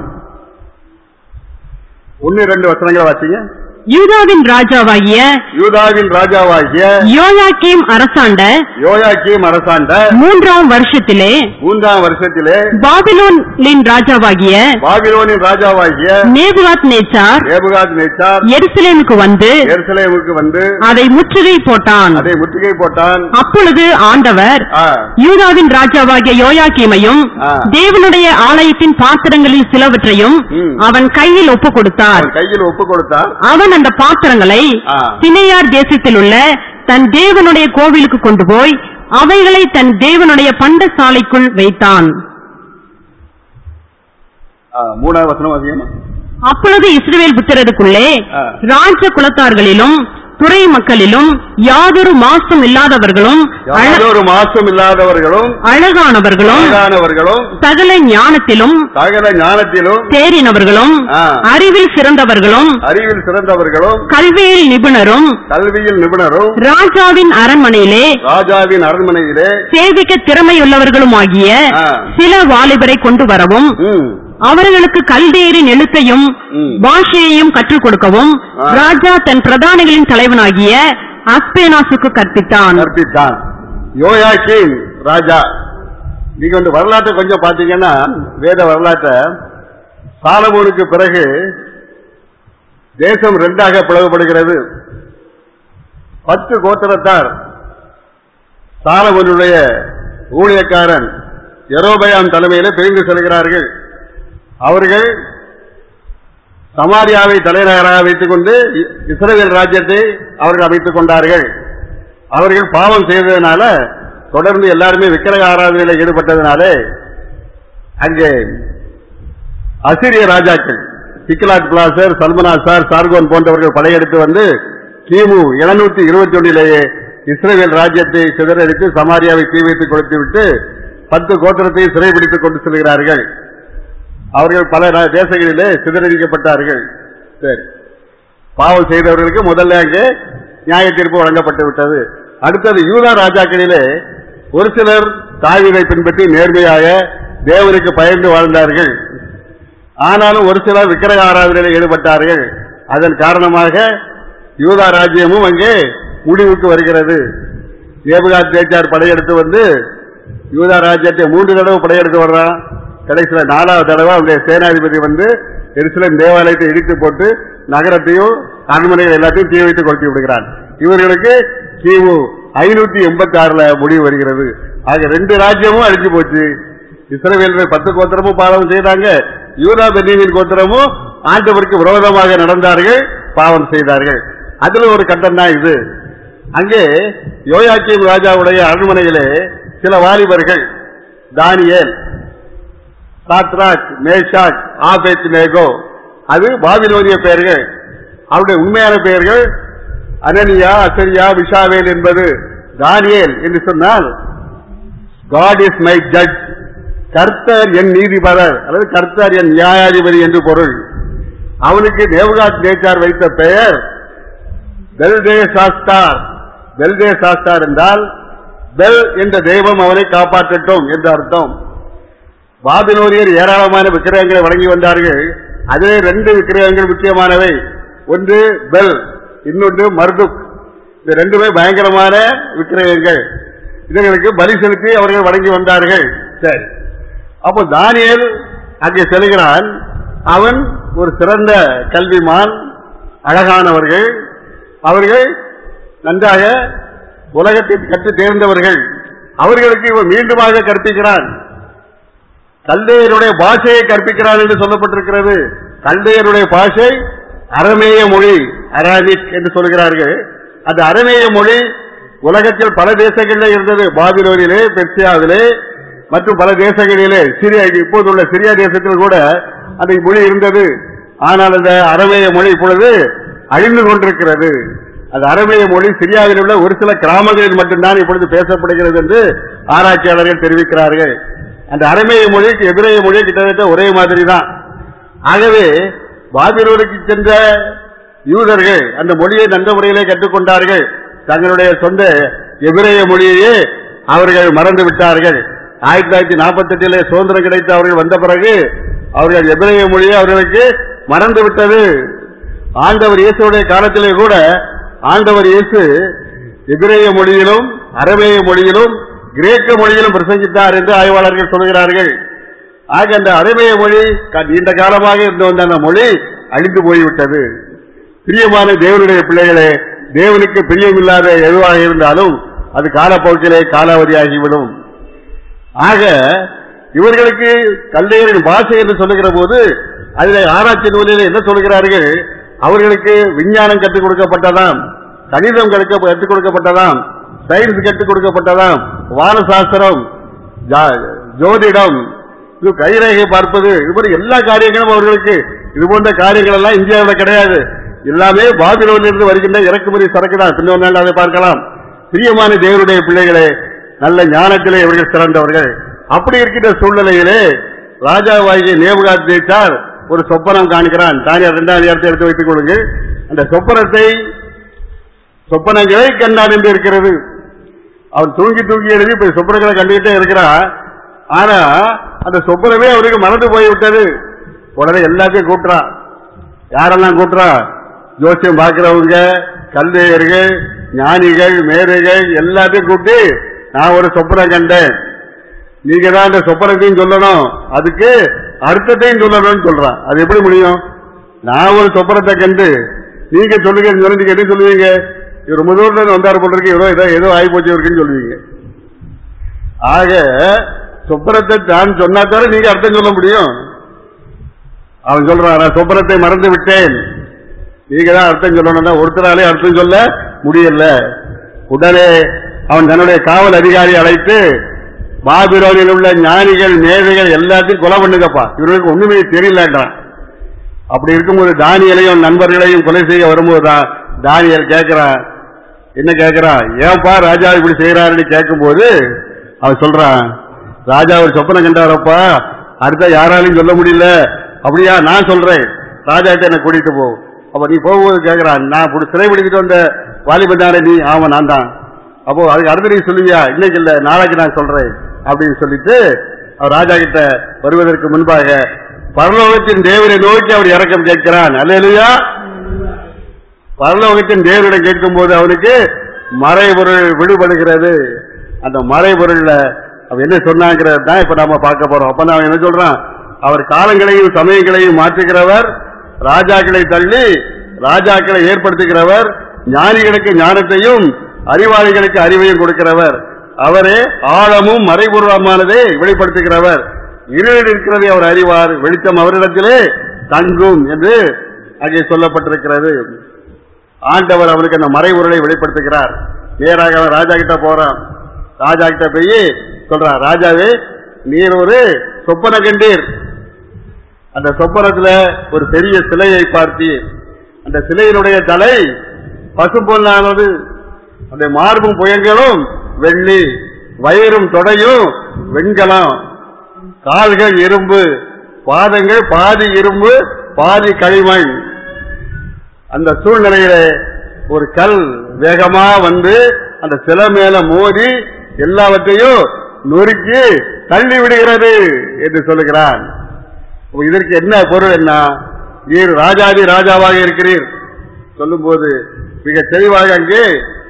ஒன்னு ரெண்டு வசனங்களை வாசிங்க யூதாவின் ராஜாவாகிய யூதாவின் ராஜாவாகிய யோயாக்கீம் அரசாண்ட யோயாக்கீம் அரசாண்ட மூன்றாம் வருஷத்திலே மூன்றாம் வருஷத்திலே பாபிலோனின் ராஜாவாகிய பாபிலோனின் ராஜாவாகிய நேபுகாத் நேச்சார் நேபுகாத் நேச்சார் எருசலேமுக்கு வந்து எருசலேமுக்கு வந்து அதை முற்றுகை போட்டான் அதை முற்றுகை போட்டான் அப்பொழுது ஆண்டவர் ஆ, யூதாவின் ராஜாவாகிய யோயாக்கீமையும் ஆ. தேவனுடைய ஆலயத்தின் பாத்திரங்களில் சிலவற்றையும் ம். அவன் கையில் ஒப்புக் கொடுத்தார் அவன் கையில் ஒப்பு கொடுத்தார் அவன் அந்த பாத்திரங்களை ஆ. சினையார் தேசத்தில் உள்ள தன் தேவனுடைய கோவிலுக்கு கொண்டு போய் அவைகளை தன் தேவனுடைய பண்டசாலைக்குள் வைத்தான் ஆ, மூணாவது வசனம் வாசிங்க அப்பொழுது இஸ்ரவேல் புத்திரருக்குள்ளே ஆ. ராஜ குலத்தார்களிலும் துறை மக்களிலும் யாதொரு மாசம் இல்லாதவர்களும் அழ- யாதொரு மாசம் இல்லாதவர்களும் அழகானவர்களும் அழகானவர்களும் சகல ஞானத்திலும் சகல ஞானத்திலும் தேறினவர்களும் ஆ. அறிவில் சிறந்தவர்களும் அறிவில் சிறந்தவர்களும் கல்வியில் நிபுணரும் கல்வியில் நிபுணரும் ராஜாவின் அரண்மனையிலே ராஜாவின் அரண்மனையிலே சேவிக்க திறமையுள்ளவர்களுமாகிய ஆ. சில வாலிபரை கொண்டு வரவும் ம், அவர்களுக்கு கல்தேரின் எழுத்தையும் ம். பாஷையையும் கற்றுக் கொடுக்கவும் ஆ. ராஜா தன் பிரதானிகளின் தலைவனாகிய அஸ்பேனாசுக்கு கற்பித்தான் கற்பித்தான் யோயாக்கீம் ராஜா நீங்க வந்து வரலாற்றை கொஞ்சம் பாத்தீங்கன்னா வேத வரலாற்றை சாலமோனுக்கு பிறகு தேசம் ரெண்டாக பிளவுபடுகிறது பத்து கோத்திரத்தார் சாலமோனுடைய ஊழியக்காரன் எரோபயாம் தலைமையில பிரிந்து செல்கிறார்கள் அவர்கள் சமாரியாவை தலைநகராக வைத்துக் கொண்டு இ- இஸ்ரவேல் ராஜ்யத்தை அவர்கள் அமைத்துக் கொண்டார்கள் அவர்கள் பாவம் செய்ததுனால தொடர்ந்து எல்லாருமே விக்கிரக ஆராதனையில் ஈடுபட்டதுனாலே அங்கே அசிரிய ராஜாக்கள் சிக்கலாட் பிளாசர் சல்மனாசார் சார்கோன் போன்றவர்கள் படையெடுத்து வந்து கிமு எழுநூத்தி இருபத்தி ஒன்றிலேயே இஸ்ரேல் ராஜ்யத்தை சிதறடித்து சமாரியாவை தீ வைத்து கொடுத்து விட்டு பத்து கோத்திரத்தை சிறைபிடித்துக் கொண்டு செல்கிறார்கள் அவர்கள் பல நா- தேசங்களிலே சிதறடிக்கப்பட்டார்கள் சரி பாவம் செய்தவர்களுக்கு முதல்ல அங்கே நியாய தீர்ப்பு வழங்கப்பட்டு விட்டது அடுத்தது யூதா ராஜாக்களிலே ஒரு சிலர் தாவீதை பின்பற்றி நேர்மையாக தேவனுக்கு பயந்து வாழ்ந்தார்கள் ஆனாலும் ஒரு சிலர் விக்கிரக ஆராதனையில் ஈடுபட்டார்கள் அதன் காரணமாக யூதா ராஜ்யமும் அங்கே முடிவுக்கு வருகிறது தேவகாத் தேச்சார் படையெடுத்து வந்து யூதா ராஜ்யத்தை மூன்று தடவை படையெடுத்து வர்றான் கடைசியில நாலாவது தடவை அவருடைய சேனாதிபதி வந்து எருசலேம் தேவாலயத்தை இடித்து போட்டு நகரத்தையும் அரண்மனைகள் எல்லாத்தையும் தீ வைத்து கொளுத்தி விடுகிறான் இவர்களுக்கு கிமு ஐநூத்தி எண்பத்தி ஆறுல முடிவு வருகிறது ஆக ரெண்டு ராஜ்யமும் அழிஞ்சு போச்சு இஸ்ரவேலர் பத்து கோத்திரமும் பாவம் செய்தாங்க யூதா பென்னியமின் கோத்திரமும் ஆண்டவருக்கு விரோதமாக நடந்தார்கள் பாவம் செய்தார்கள் அதுல ஒரு கட்டம் தான் இது அங்கே யோயாக்கியம் ராஜாவுடைய அரண்மனையிலே சில வாலிபர்கள் தானியேல் சாத்ராக் மேஷாக் ஆபேத் நேகோ அது பாபிலோனிய பெயர்கள் அவருடைய உண்மையான பெயர்கள் அனனியா அசரியா விஷாவேல் என்பது தானியேல் என்று சொன்னால் காட் இஸ் மை ஜட்ஜ் கர்த்தர் என் நீதிபரர் அல்லது கர்த்தர் என் நியாயாதிபதி என்று பொருள் அவனுக்கு நேவுகாத் நேச்சார் வைத்த பெயர் பெல்தே சாஸ்தார் பெல்தே சாஸ்தார் என்றால் பெல் என்ற தெய்வம் அவனை காப்பாற்றட்டும் என்று அர்த்தம் பாபிலோனியர் ஏராளமான விக்கிரகங்களை வழங்கி வந்தார்கள் அதிலே ரெண்டு விக்கிரகங்கள் முக்கியமானவை ஒன்று பெல் இன்னொன்று மர்துக் இந்த ரெண்டுமே பயங்கரமான விக்கிரகங்கள் இதற்கு பலி செலுத்தி அவர்கள் வழங்கி வந்தார்கள் சரி அப்போ தானியேல் அங்கே செல்கிறான் அவன் ஒரு சிறந்த கல்விமான் அழகானவர்கள் அவர்கள் நன்றாக உலகத்தை கற்று தேர்ந்தவர்கள் அவர்களுக்கு இவன் மீண்டுமாக கற்பிக்கிறான் கல்தையருடைய பாஷையை கற்பிக்கிறான் என்று சொல்லப்பட்டிருக்கிறது கல்தையருடைய பாஷை அரமேய மொழி அராபிக் என்று சொல்கிறார்கள் அந்த அரமேய மொழி உலகத்தில் பல தேசங்களிலே இருந்தது பாபிலோனிலே பெர்சியாவிலே மற்றும் பல தேசங்களிலே சிரியா இப்போதுள்ள சிரியா தேசத்தில் கூட அந்த மொழி இருந்தது ஆனால் அந்த அரமேய மொழி இப்பொழுது அழிந்து கொண்டிருக்கிறது அந்த அரமேய மொழி சிரியாவில் உள்ள ஒரு சில கிராமங்களில் மட்டும்தான் இப்பொழுது பேசப்படுகிறது என்று ஆராய்ச்சியாளர்கள் தெரிவிக்கிறார்கள் அந்த அரமேய மொழி எபிரேய மொழி கிட்டத்தட்ட ஒரே மாதிரி தான் ஆகவே பாபிலோனுக்கு சென்ற யூதர்கள் அந்த மொழியை நல்ல முறையிலே கற்றுக்கொண்டார்கள் தங்களுடைய சொந்த எபிரேய மொழியையே அவர்கள் மறந்து விட்டார்கள் ஆயிரத்தி தொள்ளாயிரத்தி நாற்பத்தி எட்டிலே சுதந்திரம் கிடைத்து அவர்கள் வந்த பிறகு அவர்கள் எபிரேய மொழியை அவர்களுக்கு மறந்து விட்டது ஆண்டவர் இயேசுடைய காலத்திலே கூட ஆண்டவர் இயேசு எபிரேய மொழியிலும் அரபேய மொழியிலும் கிரேக்க மொழியிலும் பிரசங்கித்தார் என்று ஆய்வாளர்கள் சொல்கிறார்கள் ஆக அந்த அரபேய மொழி க- நீண்ட காலமாக இருந்து வந்த அந்த மொழி அழிந்து போய்விட்டது பிரியமான தேவனுடைய பிள்ளைகளே தேவனுக்கு பிரியமில்லாத எதுவாக இருந்தாலும் அது காலப்போக்கிலே காலாவதியாகிவிடும் ஆக இவர்களுக்கு கல்லையரின் பாஷை என்று சொல்லுகிற போது அதில் ஆராய்ச்சி நூலில் என்ன சொல்கிறார்கள் அவர்களுக்கு விஞ்ஞானம் கற்றுக் கொடுக்கப்பட்டதாம் கணிதம் கற்க- கற்றுக் கொடுக்கப்பட்டதாம் சயின்ஸ் கற்றுக் கொடுக்கப்பட்டதாம் வானசாஸ்திரம் ஜா- ஜோதிடம் இது கைரேகை பார்ப்பது இது போன்ற எல்லா காரியங்களும் அவர்களுக்கு இது போன்ற காரியங்கள் எல்லாம் இந்தியாவில் கிடையாது எல்லாமே பாபிலோனிலிருந்து வருகின்ற இறக்குமதி சரக்கு தான் பின்னொரு நாள் அதை பார்க்கலாம் பிரியமான தேவனுடைய பிள்ளைகளே நல்ல ஞானத்திலே இவர்கள் சிறந்தவர்கள் அப்படி இருக்கின்ற சூழ்நிலையிலே ராஜாவாகிய நேபுகாத் ஜெயித்தார் ஒரு சொப்பனம் காண்கிறான் தானியார் இரண்டாம் அதிகாரத்தை எடுத்து வைத்துக் கொள்ளுங்கள் அந்த சொப்பனத்தை சொப்பனங்களை கண்டான் என்று இருக்கிறது அவன் தூங்கி தூங்கி எழுதி இப்ப சொப்பனங்களை கண்டுகிட்டே இருக்கிறான் ஆனா அந்த சொப்பனமே அவருக்கு மறந்து போய்விட்டது உடனே எல்லாத்தையும் கூட்டுறான் யாரெல்லாம் கூட்டுறா ஜோசியம் பார்க்கிறவங்க கல்வியர்கள் ஞானிகள் மேதைகள் எல்லாத்தையும் கூட்டி நான் ஒரு சொப்பனம் கண்டேன் நீங்க தான் அந்த சொப்பனத்தையும் சொல்லணும் அதுக்கு அர்த்தத்தையும் சொல்லணும்னு சொல்றான் அது எப்படி முடியும் நான் ஒரு சொப்பனத்தை கண்டு நீங்க சொல்லுங்க சொல்லி நீங்க என்ன சொல்லுவீங்க இவர் ரொம்ப தூரத்துல இருந்து வந்தாரு போல இருக்கு ஏதோ ஏதோ ஏதோ ஆகி போச்சு இருக்குன்னு சொல்லுவீங்க ஆக சொப்பனத்தை தான் சொன்னா தவிர நீங்க அர்த்தம் சொல்ல முடியும் அவன் சொல்றான் நான் சொப்பனத்தை மறந்து விட்டேன் நீங்க தான் அர்த்தம் சொல்லணும்னா ஒருத்தராலே அர்த்தம் சொல்ல முடியல உடனே அவன் தன்னுடைய காவல் அதிகாரி அழைத்து பாபிலோனில் உள்ள ஞானிகள் மேதைகள் எல்லாத்தையும் கொலை பண்ணுங்கப்பா இவர்களுக்கு ஒண்ணுமே தெரியலன்றான் அப்படி இருக்கும்போது தானியலையும் நண்பர்களையும் கொலை செய்ய வரும்போது தான் தானியல் கேட்கிறான் என்ன கேட்கிறான் ஏன்பா ராஜா இப்படி செய்யறாருன்னு கேட்கும்போது அவன் சொல்றான் ராஜா ஒரு சொப்பனம் கண்டாரப்பா அடுத்த யாராலையும் சொல்ல முடியல அப்படியா நான் சொல்றேன் ராஜா கிட்ட என்ன கூட்டிட்டு போ அப்ப நீ போகும்போது கேட்கிறான் நான் இப்படி சிறை பிடிச்சிட்டு வந்த வாலிபந்தாரே நீ ஆமா நான் தான் அப்போ அதுக்கு அடுத்து நீ சொல்லுவியா இன்னைக்கு இல்ல நாளைக்கு நான் சொல்றேன் அப்படின்னு சொல்லிட்டு அவர் ராஜா கிட்ட வருவதற்கு முன்பாக பரலோகத்தின் தேவனை நோக்கி அவர் இறக்கம் கேட்கிறான் அல்லையா பரலோகத்தின் தேவனிடம் கேட்கும் போது அவனுக்கு மறைபொருள் விடுபடுகிறது அந்த மறைபொருள்ல அவன் என்ன சொன்னாங்கிறது தான் இப்ப நாம பார்க்க போறோம் அப்ப நான் என்ன சொல்றான் அவர் காலங்களையும் சமயங்களையும் மாற்றுகிறவர் ராஜாக்களை தள்ளி ராஜாக்களை ஏற்படுத்துகிறவர் ஞானிகளுக்கு ஞானத்தையும் அறிவாளிகளுக்கு அறிவையும் கொடுக்கிறவர் அவரே ஆழமும் மறைபூர்வமானதை வெளிப்படுத்துகிறவர் இருளில் இருக்கிறதை அவர் அறிவார் வெளிச்சம் அவரிடத்திலே தங்கும் என்று அங்கே சொல்லப்பட்டிருக்கிறது ஆண்டவர் அவனுக்கு அந்த மறைவுரலை வெளிப்படுத்துகிறார் நேராக அவன் ராஜா கிட்ட போறான் ராஜா கிட்ட போய் சொல்றான் ராஜாவே நீர் ஒரு சொப்பன கண்டீர் அந்த சொப்பனத்துல ஒரு பெரிய சிலையை பார்த்தீர் அந்த சிலையினுடைய தலை பசும்பொன்னானது அந்த மார்பும் புயங்களும் வெள்ளி வயிறும் தொடையும் வெண்கலம் கால்கள் இரும்பு பாதங்கள் பாதி இரும்பு பாதி களிமண் அந்த சூழ்நிலையில ஒரு கல் வேகமா வந்து அந்த சிலை மேல மோதி எல்லாவற்றையும் நொறுக்கி தள்ளி விடுகிறது என்று சொல்லுகிறான் அப்ப இதற்கு என்ன பொருள் என்ன நீர் ராஜாதி ராஜாவாக இருக்கிறீர் சொல்லும்போது மிக தெளிவாக அங்கே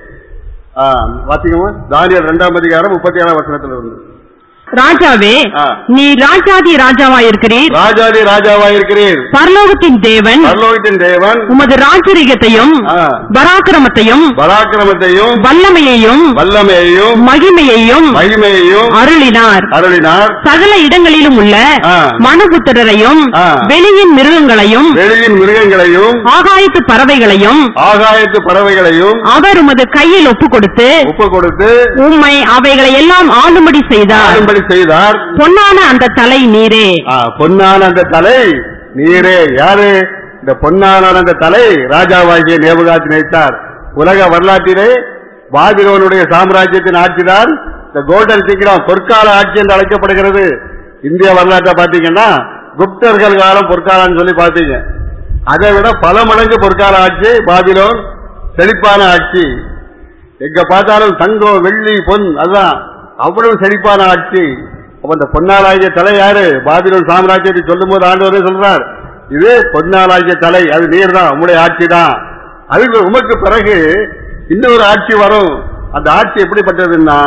ஆ, வாசிக்கமா தானியல் இரண்டாம் அதிகாரம் முப்பத்தி ஏழாம் வசனத்தில் இருந்து ராஜாவே ஆ. நீ ராஜாதி ராஜாவாயிருக்கிறீர் ராஜாதி ராஜாவாக இருக்கிறீர் பரலோகத்தின் தேவன் பரலோகத்தின் தேவன் உமது ராஜரிகத்தையும் ஆ, பராக்கிரமத்தையும் பராக்கிரமத்தையும் வல்லமையையும் வல்லமையையும் மகிமையையும் மகிமையையும் அருளினார் அருளினார் சகல இடங்களிலும் உள்ள ஆ. மனுபுத்திரரையும் ஆ. வெளியின் மிருகங்களையும் வெளியின் மிருகங்களையும் ஆகாயத்து பறவைகளையும் ஆகாயத்து பறவைகளையும் அவர் உமது கையில் ஒப்பு கொடுத்து ஒப்பு கொடுத்து உம்மை அவைகளை எல்லாம் ஆளும்படி செய்தார் ஆளும்படி செய்தார் பொன்னான அந்த தலை நீரே ஆ, பொன்னான அந்த தலை நீரே யாரு இந்த பொன்னான அந்த தலை ராஜாவாகிய நேபுகாத் நினைத்தார் உலக வரலாற்றிலே பாபிலோனுடைய சாம்ராஜ்யத்தின் ஆட்சிதான் இந்த கோல்டன் சீக்கிரம் பொற்கால ஆட்சி என்று அழைக்கப்படுகிறது இந்திய வரலாற்றை பாத்தீங்கன்னா குப்தர்கள் காலம் பொற்காலம்னு சொல்லி பாத்தீங்க அதை விட பல மடங்கு பொற்கால ஆட்சி பாபிலோன் செழிப்பான ஆட்சி எங்க பார்த்தாலும் தங்கம் வெள்ளி பொன் அதுதான் அவ்வளவு செழிப்பான ஆட்சி அப்ப இந்த பொன்னாளாகிய தலை யாரு பாபிலோன் சாம்ராஜ்யத்தை சொல்லும் போது ஆண்டவரே சொல்றார் இது பொன்னாளாகிய தலை அது நீர் தான் உங்களுடைய ஆட்சி தான் அதுக்கு உமக்கு பிறகு இன்னொரு ஆட்சி வரும் அந்த ஆட்சி எப்படிப்பட்டதுன்னா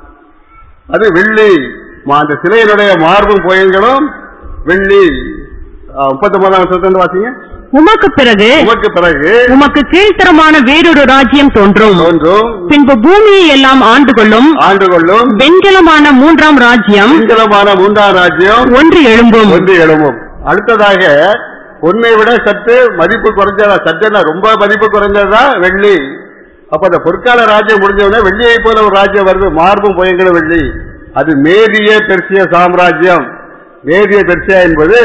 அது வெள்ளி மா- அந்த சிலையினுடைய மார்பும் கோயில்களும் வெள்ளி முப்பத்தி ஒன்பதாம் வருஷத்துல வாசிங்க உமக்கு பிறகு உமக்கு பிறகு உமக்கு கீழ்த்தரமான வேறொரு ராஜ்யம் தோன்றும் தோன்றும் பின்பு பூமியை எல்லாம் ஆண்டு கொள்ளும் ஆண்டு கொள்ளும் வெண்கலமான மூன்றாம் ராஜ்யம் சிங்களமான மூன்றாம் ராஜ்யம் ஒன்று எழும்பும் ஒன்று எழும்பும் அடுத்ததாக பொன்னை விட சற்று மதிப்பு குறைஞ்சதா சற்றென்ன ரொம்ப மதிப்பு குறைஞ்சதா வெள்ளி அப்ப அந்த பொற்கால ராஜ்யம் முடிஞ்ச உடனே வெள்ளியை போல ஒரு ராஜ்யம் வருது மார்பும் புயங்கிற வெள்ளி அது மேதிய பெர்சிய சாம்ராஜ்யம் மேதிய பெர்சியா என்பது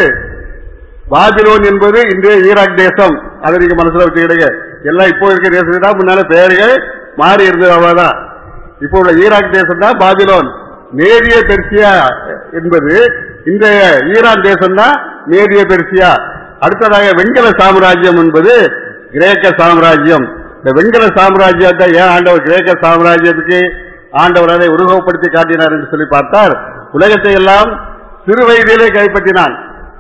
பாபிலோன் என்பது இன்றைய ஈராக் தேசம் அதை நீங்க மனசுல வச்சுக்கிடுங்க எல்லாம் இப்போ இருக்க தேசத்துக்கு தான் முன்னால பெயர்கள் மாறி இருந்தது அவ்வளவுதான் இப்போ உள்ள ஈராக் தேசம் தான் பாபிலோன் மேதிய பெர்சியா என்பது இன்றைய ஈரான் தேசம் தான் மேதிய பெர்சியா அடுத்ததாக வெண்கல சாம்ராஜ்யம் என்பது கிரேக்க சாம்ராஜ்யம் இந்த வெண்கல சாம்ராஜ்யத்தை ஏன் ஆண்டவர் கிரேக்க சாம்ராஜ்யத்துக்கு ஆண்டவர் அதை உருவகப்படுத்தி காட்டினார் என்று சொல்லி பார்த்தால் உலகத்தை எல்லாம் சிறு வயதிலே கைப்பற்றினான்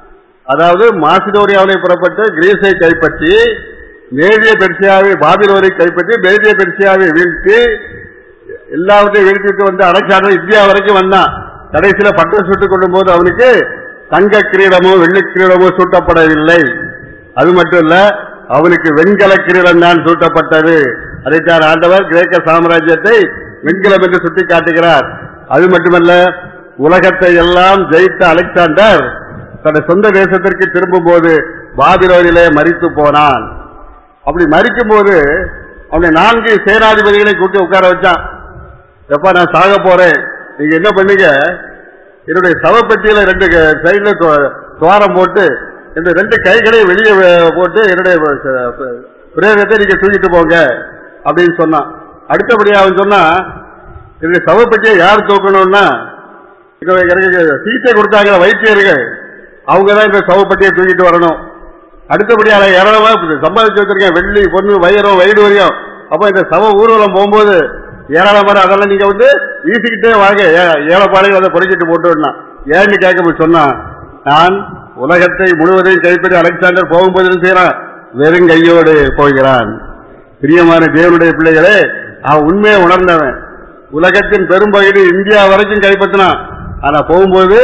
அதாவது மாசிடோரியாவிலே புறப்பட்டு கிரீஸை கைப்பற்றி மேதிய பெர்சியாவை பாபிலோனை கைப்பற்றி மேதிய பெர்சியாவை வீழ்த்தி எல்லாவற்றையும் வீழ்த்திட்டு வந்து அலெக்சாண்டர் இந்தியா வரைக்கும் வந்தான் கடைசியில பட்டம் சுட்டுக் கொள்ளும் போது அவனுக்கு தங்க கிரீடமோ வெள்ளி கிரீடமோ சூட்டப்படவில்லை அது மட்டும் இல்ல அவனுக்கு வெண்கல கிரீடம் தான் சூட்டப்பட்டது அதைத்தான் ஆண்டவர் கிரேக்க சாம்ராஜ்யத்தை வெண்கலம் என்று சுட்டி காட்டுகிறார் அது மட்டுமல்ல உலகத்தை எல்லாம் ஜெயித்த அலெக்சாண்டர் தன்னுடைய சொந்த தேசத்திற்கு திரும்பும் போது பாபிலோனிலே மரித்து போனான் அப்படி மரிக்கும் போது அவனை நான்கு சேனாதிபதிகளை கூட்டி உட்கார வச்சான் எப்ப நான் சாக போறேன் நீங்க என்ன பண்ணீங்க என்னுடைய சவப்பெட்டியில ரெண்டு சைடுல துவாரம் போட்டு இந்த ரெண்டு கைகளை வெளியே வ- போட்டு என்னுடைய ச- ப- பிரேதத்தை நீங்க தூக்கிட்டு போங்க அப்படின்னு சொன்னான் அடுத்தபடியா அவன் சொன்னா என்னுடைய சவப்பெட்டியை யார் தூக்கணும்னா இந்த எனக்கு சீட்டை கொடுத்தாங்க வைத்தியர்கள் அவங்க தான் இந்த சவப்பட்டியை தூக்கிட்டு வரணும் அடுத்தபடியாக ஏராளமா சம்பாதிச்சு வச்சிருக்கேன் வெள்ளி பொண்ணு வைரம் வைடூரியம் அப்ப இந்த சவ ஊர்வலம் போகும்போது ஏராளமான அதெல்லாம் நீங்க வந்து வீசிக்கிட்டே வாங்க ஏ- ஏழப்பாளையம் அதை குறைச்சிட்டு போட்டுன்னா ஏன்னு கேட்க சொன்னா நான் உலகத்தை முழுவதையும் கைப்பற்றி அலெக்சாண்டர் போகும்போது என்ன செய்யறான் வெறும் கையோடு போகிறான் பிரியமான தேவனுடைய பிள்ளைகளே அவன் உண்மையை உணர்ந்தவன் உலகத்தின் பெரும்பகுதி இந்தியா வரைக்கும் கைப்பற்றினான் ஆனா போகும்போது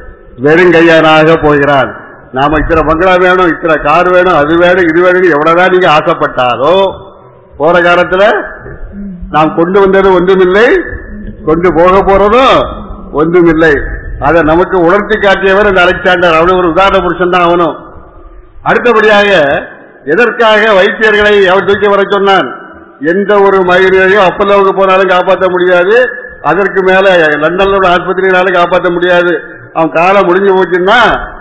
வெறுங்கையனாக போகிறான் நாம இத்தனை பங்களா வேணும் இத்தனை கார் வேணும் அது வேணும் இது வேணும் எவ்வளவுதான் நீங்க ஆசைப்பட்டாலோ போற காலத்துல நாம் கொண்டு வந்தது ஒன்றுமில்லை கொண்டு போக போறதும் ஒன்றுமில்லை அதை நமக்கு உணர்த்தி காட்டியவர் இந்த அலெக்சாண்டர் அவனு ஒரு உதாரண புருஷன் தான் அவனும் அடுத்தபடியாக எதற்காக வைத்தியர்களை அவர் தூக்கி வர சொன்னான் எந்த ஒரு மயிரையும் அப்பல்லோவுக்கு போனாலும் காப்பாற்ற முடியாது அதற்கு மேல லண்டன்ல உள்ள ஆஸ்பத்திரியினாலும் காப்பாற்ற முடியாது அவன் காலம் முடிஞ்சு போச்சுன்னா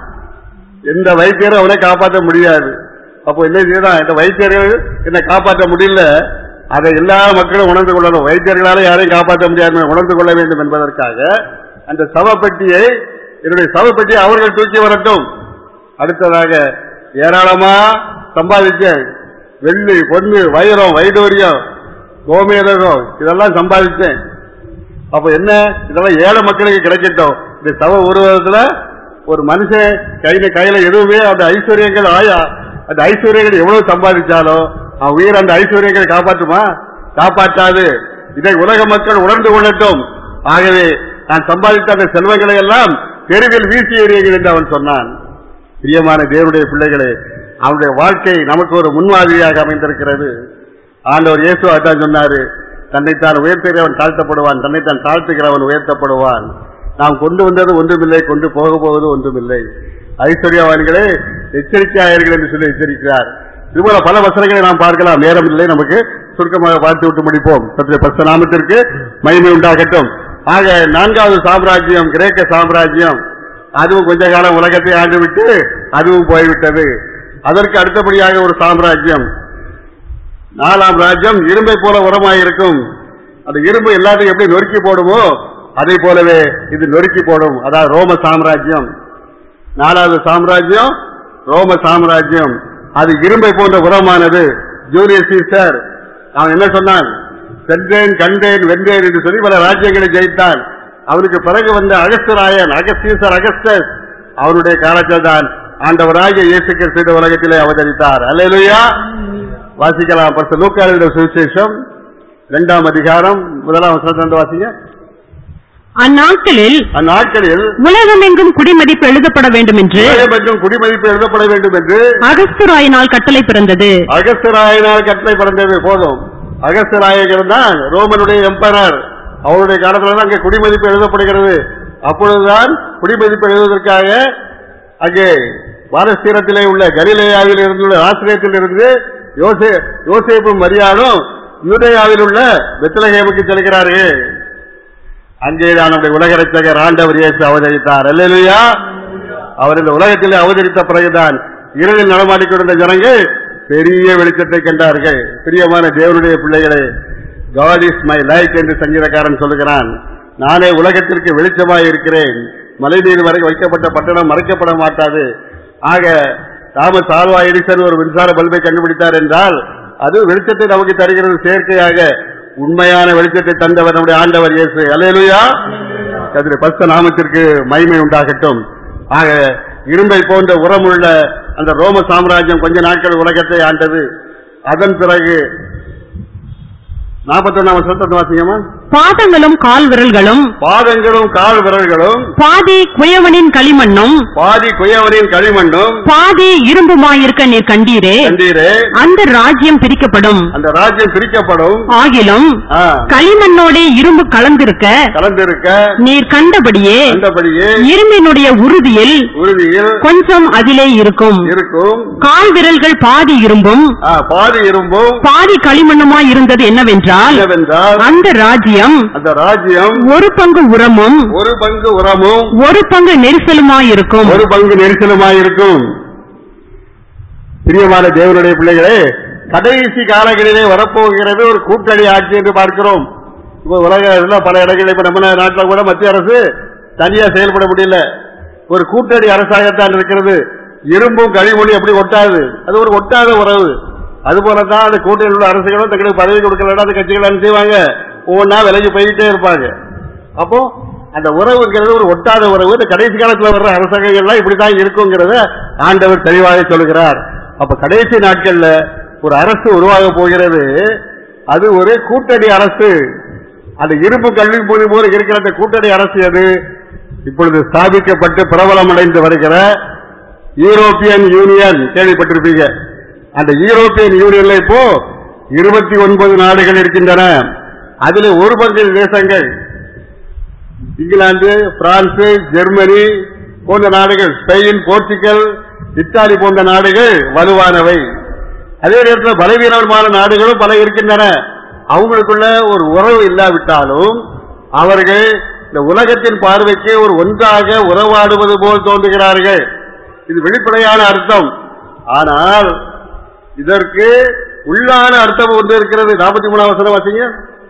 எந்த வைத்தியரும் அவனை காப்பாற்ற முடியாது அப்போ என்ன செய்யலாம் இந்த வைத்தியர்கள் என்னை காப்பாற்ற முடியல அதை எல்லா மக்களும் உணர்ந்து கொள்ளணும் வைத்தியர்களால யாரையும் காப்பாற்ற முடியாது உணர்ந்து கொள்ள வேண்டும் என்பதற்காக அந்த சவப்பெட்டியை என்னுடைய சவப்பெட்டியை அவர்கள் தூக்கி வரட்டும் அடுத்ததாக ஏராளமா சம்பாதிச்சேன் வெள்ளி பொண்ணு வைரம் வைடூரியம் கோமேதகம் இதெல்லாம் சம்பாதிச்சேன் அப்ப என்ன இதெல்லாம் ஏழை மக்களுக்கு கிடைக்கட்டும் இந்த சவ உருவகத்துல ஒரு மனுஷன் கையில கையில எதுவுமே அந்த ஐஸ்வர்யங்கள் ஆயா அந்த ஐஸ்வர்யங்கள் எவ்வளவு சம்பாதிச்சாலும் அவன் உயிர் அந்த ஐஸ்வர்யங்களை காப்பாற்றுமா காப்பாற்றாது இதை உலக மக்கள் உணர்ந்து கொள்ளட்டும் ஆகவே நான் சம்பாதித்த அந்த செல்வங்களை எல்லாம் தெருவில் வீசி எறியுங்கள் என்று அவன் சொன்னான் பிரியமான தேவனுடைய பிள்ளைகளே அவனுடைய வாழ்க்கை நமக்கு ஒரு முன்மாதிரியாக அமைந்திருக்கிறது ஆண்டவர் இயேசு அதான் சொன்னாரு தன்னைத்தான் உயர்த்துகிறவன் தாழ்த்தப்படுவான் தன்னைத்தான் தாழ்த்துகிறவன் உயர்த்தப்படுவான் நாம் கொண்டு வந்தது ஒன்றுமில்லை கொண்டு போக போவது ஒன்றுமில்லை ஐஸ்வர்யவான்களே எச்சரிக்கையாயர்கள் என்று சொல்லி எச்சரிக்கிறார் இதுபோல பல வசனங்களை நாம் பார்க்கலாம் நேரம் இல்லை நமக்கு சுருக்கமாக பார்த்து விட்டு முடிப்போம் சற்று பரிசுத்த நாமத்திற்கு மகிமை உண்டாகட்டும் ஆக நான்காவது சாம்ராஜ்யம் கிரேக்க சாம்ராஜ்யம் அதுவும் கொஞ்ச காலம் உலகத்தை ஆண்டு விட்டு அதுவும் போய்விட்டது அதற்கு அடுத்தபடியாக ஒரு சாம்ராஜ்யம் நாலாம் ராஜ்யம் இரும்பை போல உரமாயிருக்கும் அந்த இரும்பு எல்லாத்தையும் எப்படி நொறுக்கி போடுமோ அதே போலவே இது நொறுக்கி போடும் அதாவது ரோம சாம்ராஜ்யம் நாலாவது சாம்ராஜ்யம் ரோம சாம்ராஜ்யம் அது இரும்பை போன்ற உரமானது ஜூலியஸ் சீசர் அவன் என்ன சொன்னான் சென்றேன் கண்டேன் வென்றேன் என்று சொல்லி பல ராஜ்யங்களை ஜெயித்தான் அவனுக்கு பிறகு வந்த அகஸ்தராயன் அகஸ்தீசர் அகஸ்டஸ் அவனுடைய காலத்தில் தான் ஆண்டவராகிய இயேசு கிறிஸ்து இந்த உலகத்திலே அவதரித்தார் அல்லேலூயா வாசிக்கலாம் பரிசு லூக்கா எழுதின சுவிசேஷம் இரண்டாம் அதிகாரம் முதலாம் வசனத்திலிருந்து வாசிங்க அந்நாட்களில் அந்நாட்களில் உலகமெங்கும் குடிமதிப்பு எழுதப்பட வேண்டும் என்று உலகம் என்றும் குடிமதிப்பு எழுதப்பட வேண்டும் என்று அகஸ்துராயினால் கட்டளை பிறந்தது அகஸ்தராயனால் கட்டளை பிறந்தது போதும் அகஸ்தராயகர் தான் ரோமனுடைய எம்பரர் அவருடைய காலத்துல தான் அங்கே குடிமதிப்பு எழுதப்படுகிறது அப்பொழுதுதான் குடிமதிப்பு எழுதுவதற்காக அங்கே பாலஸ்தீனத்திலே உள்ள கலிலேயாவில் இருந்துள்ள ஆசிரியத்தில் இருந்து யோசே யோசேப்பும் மரியாதும் யூதேயாவில் உள்ள பெத்லகேமுக்கு செல்கிறார்கள் அங்கே தான் நம்முடைய உலக ரட்சகர் ஆண்டவர் இயேசு அவதரித்தார் அல்லேலூயா அவர் இந்த உலகத்திலே அவதரித்த பிறகுதான் இரவில் நடமாடிக்கொண்டிருந்த ஜனங்கள் பெரிய வெளிச்சத்தை கண்டார்கள் பிரியமான தேவனுடைய பிள்ளைகளே காட் இஸ் மை லைட் என்று சங்கீதக்காரன் சொல்லுகிறான் நானே உலகத்திற்கு வெளிச்சமாய் இருக்கிறேன் மலை நீர் வரை வைக்கப்பட்ட பட்டணம் மறைக்கப்பட மாட்டாது ஆக தாமஸ் ஆல்வா எடிசன் ஒரு மின்சார பல்பை கண்டுபிடித்தார் என்றால் அது வெளிச்சத்தை நமக்கு தருகிறது செயற்கையாக உண்மையான வெளிச்சத்தை தந்தவர் நம்முடைய ஆண்டவர் இயேசு அலையலுயா கதிர பஸ்த நாமத்திற்கு மகிமை உண்டாகட்டும் ஆக இரும்பை போன்ற உரமுள்ள அந்த ரோம சாம்ராஜ்யம் கொஞ்ச நாட்கள் உலகத்தை ஆண்டது அதன் பிறகு நாற்பத்தொன்னாம் வருஷத்தை வாசிங்கம்மா பாதங்களும் கால் விரல்களும் பாதங்களும் கால் விரல்களும் பாதி குயவனின் களிமண்ணும் பாதி குயவனின் களிமண்ணும் பாதி இரும்புமாயிருக்க நீர் கண்டீரே கண்டீரே அந்த ராஜ்யம் பிரிக்கப்படும் அந்த ராஜ்யம் பிரிக்கப்படும் ஆகிலும் ஆ, களிமண்ணோடே இரும்பு கலந்திருக்க கலந்திருக்க நீர் கண்டபடியே அந்தபடியே இரும்பினுடைய உறுதியில் உறுதியில் கொஞ்சம் அதிலே இருக்கும் இருக்கும் கால் விரல்கள் பாதி இரும்பும் ஆ, பாதி இரும்பும் பாதி களிமண்ணுமாய் இருந்தது என்னவென்றால் என்னவென்றால் அந்த ராஜ்யம் அந்த ராஜ்யம் ஒரு பங்கு உரமும் ஒரு பங்கு உரமும் ஒரு பங்கு நெரிசலுமாய் இருக்கும் ஒரு பங்கு நெரிசலுமாயிருக்கும் பிரியமான தேவனுடைய பிள்ளைகளே கடைசி காலங்களிலே வரப்போகிறது ஒரு கூட்டணி ஆட்சி என்று பார்க்கிறோம் இப்போ உலக பல இடங்களில் இப்ப நம்ம நாட்டில் கூட மத்திய அரசு தனியா செயல்பட முடியல ஒரு கூட்டணி அரசாகத்தான் இருக்கிறது இரும்பும் கழிமொழி எப்படி ஒட்டாது அது ஒரு ஒட்டாத உறவு அது போலதான் அந்த கூட்டணியில் உள்ள அரசுகளும் தங்களுக்கு பதவி கொடுக்கலன்னா அந்த கட்சிகள் என்ன செய்வாங்க ஒவ்வொன்றா விலகி போயிட்டே இருப்பாங்க அப்போ அந்த உறவுங்கிறது ஒரு ஒட்டாத உறவு இந்த கடைசி காலத்துல வர்ற அரசாங்கங்கள்லாம் இப்படித்தான் இருக்குங்கிறத ஆண்டவர் தெளிவாக சொல்லுகிறார் அப்ப கடைசி நாட்கள்ல ஒரு அரசு உருவாக போகிறது அது ஒரு கூட்டணி அரசு அந்த இரும்பு கல்வி மொழி போல இருக்கிற அந்த கூட்டணி அரசு அது இப்பொழுது ஸ்தாபிக்கப்பட்டு பிரபலமடைந்து வருகிற யூரோப்பியன் யூனியன் கேள்விப்பட்டிருப்பீங்க அந்த யூரோப்பியன் யூனியன்ல இப்போ இருபத்தி ஒன்பது நாடுகள் இருக்கின்றன அதில் ஒரு பங்கு தேசங்கள் இங்கிலாந்து பிரான்ஸ் ஜெர்மனி போன்ற நாடுகள் ஸ்பெயின் போர்ச்சுகல் இத்தாலி போன்ற நாடுகள் வலுவானவை அதே நேரத்தில் பலவீனமான நாடுகளும் பல இருக்கின்றன அவங்களுக்குள்ள ஒரு உறவு இல்லாவிட்டாலும் அவர்கள் இந்த உலகத்தின் பார்வைக்கு ஒரு ஒன்றாக உறவாடுவது போல் தோன்றுகிறார்கள் இது வெளிப்படையான அர்த்தம் ஆனால் இதற்கு உள்ளான அர்த்தம் ஒன்று இருக்கிறது நாற்பத்தி மூணாம் வசனம் வாசிங்க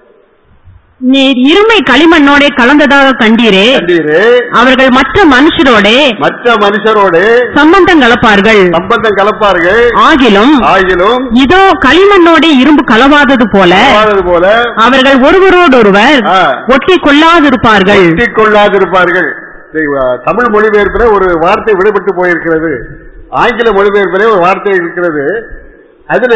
நீர் இருமை களிமண்ணோடே கலந்ததாக கண்டீரே கண்டீரே அவர்கள் மற்ற மனுஷரோடே மற்ற மனுஷரோடு சம்பந்தம் கலப்பார்கள் சம்பந்தம் கலப்பார்கள் ஆகிலும் ஆகிலும் இதோ களிமண்ணோடே இரும்பு கலவாதது போல ஆனது போல அவர்கள் ஒருவரோடொருவர் ஆ. ஒட்டி கொள்ளாதிருப்பார்கள் ஒட்டிக் கொள்ளாதிருப்பார்கள் சரி, வ- தமிழ் மொழிபெயர்ப்பில் ஒரு வார்த்தை விடுபட்டு போயிருக்கிறது ஆங்கில மொழிபெயர்ப்பிலே ஒரு வார்த்தை இருக்கிறது அதுல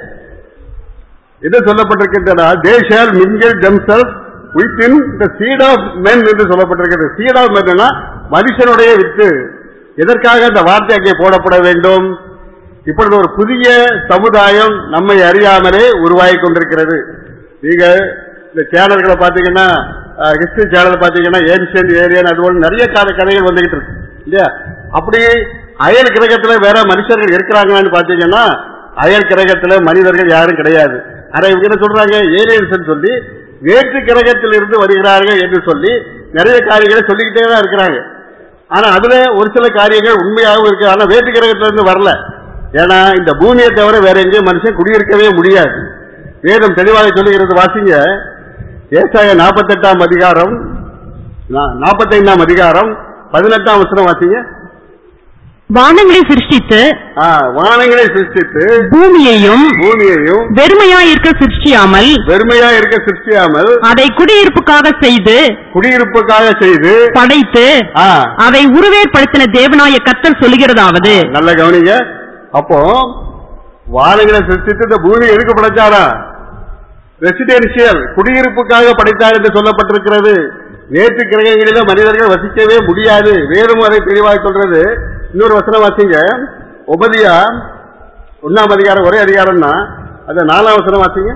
என்ன சொல்லப்பட்டிருக்கின்றன they shall mingle themselves within the seed of men என்று சொல்லப்பட்டிருக்கிறது seed of men மனுஷனுடைய வித்து எதற்காக அந்த வார்த்தை அங்கே போடப்பட வேண்டும் இப்பொழுது ஒரு புதிய சமுதாயம் நம்மை அறியாமலே உருவாகி கொண்டிருக்கிறது நீங்க இந்த சேனல்களை பாத்தீங்கன்னா ஹிஸ்டரி சேனல் பாத்தீங்கன்னா ஏன்ஷியன் ஏரியன் அது போல நிறைய கதை கதைகள் வந்துகிட்டு இருக்கு இல்லையா அப்படி அயல் கிரகத்துல வேற மனுஷர்கள் இருக்கிறாங்களான்னு பாத்தீங்கன்னா அயல் கிரகத்துல மனிதர்கள் யாரும் கிடையாது ஆனா இவங்க என்ன சொல்றாங்க ஏலியன்ஸ் சொல்லி வேற்று கிரகத்தில் இருந்து வருகிறார்கள் என்று சொல்லி நிறைய காரியங்களை சொல்லிக்கிட்டே தான் இருக்கிறாங்க ஆனா அதுல ஒரு சில காரியங்கள் உண்மையாகவும் இருக்கு ஆனா வேற்று கிரகத்துல இருந்து வரல ஏன்னா இந்த பூமியை தவிர வேற எங்கேயும் மனுஷன் குடியிருக்கவே முடியாது வேதம் தெளிவாக சொல்லுகிறது வாசிங்க ஏசாய நாற்பத்தெட்டாம் அதிகாரம் நா- நாற்பத்தைந்தாம் அதிகாரம் பதினெட்டாம் வசனம் வாசிங்க வானங்களை சிருஷ்டித்து ஆ, வானங்களை சிருஷ்டித்து பூமியையும் பூமியையும் வெறுமையாயிருக்க சிருஷ்டியாமல் வெறுமையா இருக்க சிருஷ்டியாமல் அதை குடியிருப்புக்காக செய்து குடியிருப்புக்காக செய்து படைத்து ஆ, அதை உருவேற்படுத்தின தேவனாய கர்த்தர் சொல்லுகிறதாவது நல்ல கவனிங்க அப்போ வானங்களை சிருஷ்டித்து இந்த பூமி எதுக்கு படைச்சாரா ரெசிடென்சியல் குடியிருப்புக்காக படைத்தார் என்று சொல்லப்பட்டிருக்கிறது வேற்று கிரகங்களில மனிதர்கள் வசிக்கவே முடியாது வேறும் அதை தெளிவாக சொல்றது இன்னொரு வசனம் வாசிங்க உபதியா ஒன்னாம் அதிகாரம் ஒரே அதிகாரம்னா அந்த நாலாம் வசனம் வாசிங்க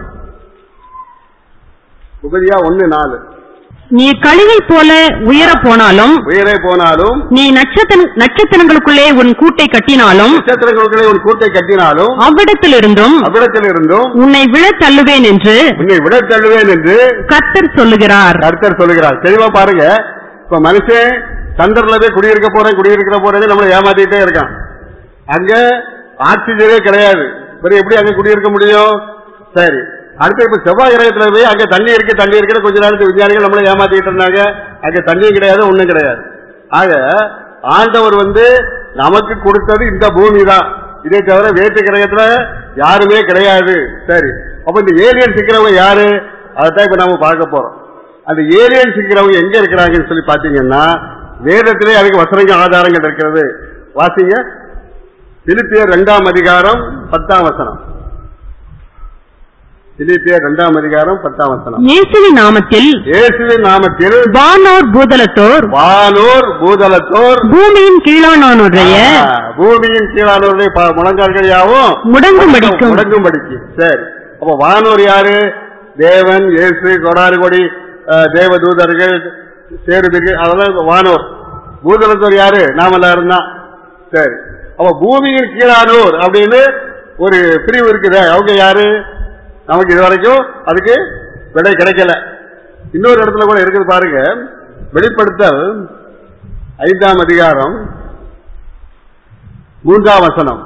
உபதியா ஒன்னு நாலு நீ கழுகை போல உயர போனாலும் உயரே போனாலும் நீ நட்சத்திர நட்சத்திரங்களுக்குள்ளே உன் கூட்டை கட்டினாலும் நட்சத்திரங்களுக்குள்ளே ஒரு கூட்டை கட்டினாலும் அவ்விடத்திலிருந்தும் அவ்விடத்தில் இருந்தும் உன்னை விழத் தள்ளுவேன் என்று உன்னை விட தள்ளுவேன் என்று கர்த்தர் சொல்லுகிறார் கர்த்தர் சொல்லுகிறார் தெளிவா பாருங்க இப்ப மனுஷன் சந்திரன்ல போய் குடியிருக்க போறேன் குடியிருக்கிற போறேன்னு நம்மளை ஏமாத்திட்டே இருக்கான் அங்க ஆக்சிஜனே கிடையாது பிறகு எப்படி அங்க குடியிருக்க முடியும் சரி அடுத்து இப்ப செவ்வாய் கிரகத்துல போய் அங்க தண்ணி இருக்கு தண்ணி இருக்குன்னு கொஞ்ச நேரத்துக்கு விஞ்ஞானிகள் நம்மளை ஏமாத்திட்டு இருந்தாங்க அங்க தண்ணியும் கிடையாது ஒண்ணும் கிடையாது ஆக ஆண்டவர் வந்து நமக்கு கொடுத்தது இந்த பூமி தான் இதை தவிர வேற்று கிரகத்துல யாருமே கிடையாது சரி அப்ப இந்த ஏலியன் சிக்கிறவங்க யாரு அதைத்தான் இப்ப நாம பார்க்க போறோம் அந்த ஏலியன் சிக்கிறவங்க எங்க இருக்கிறாங்கன்னு சொல்லி பாத்தீங்கன்னா வேதத்திலே அதுக்கு வசனங்க ஆதாரங்கள் இருக்கிறது வாசிங்க பிலிப்பியர் இரண்டாம் அதிகாரம் பத்தாம் வசனம் பிலிப்பியர் இரண்டாம் அதிகாரம் பத்தாம் வசனம் இயேசுவின் நாமத்தில் இயேசுவின் நாமத்தில் வானோர் பூதலத்தோர் வானோர் பூதலத்தோர் பூமியின் கீழானோருடைய ஆ, பூமியின் கீழானோருடைய ப- முழங்கால்கள் யாவும் முடங்கும்படிக்கும் முடங்கும்படிக்கு சரி அப்ப வானோர் யாரு தேவன் இயேசு கொடாறு கொடி அஹ், தேவதூதர்கள் சேருபிர்கள் அதெல்லாம் வானோர் பூதலத்தோர் யாரு நாம எல்லாரும் தான் சரி அப்ப பூமியின் கீழானோர் அப்படின்னு ஒரு பிரிவு இருக்குது அவங்க யாரு நமக்கு இது வரைக்கும் அதுக்கு விடை கிடைக்கல இன்னொரு இடத்துல கூட இருக்குது பாருங்க வெளிப்படுத்தல் ஐந்தாம் அதிகாரம் மூன்றாம் வசனம்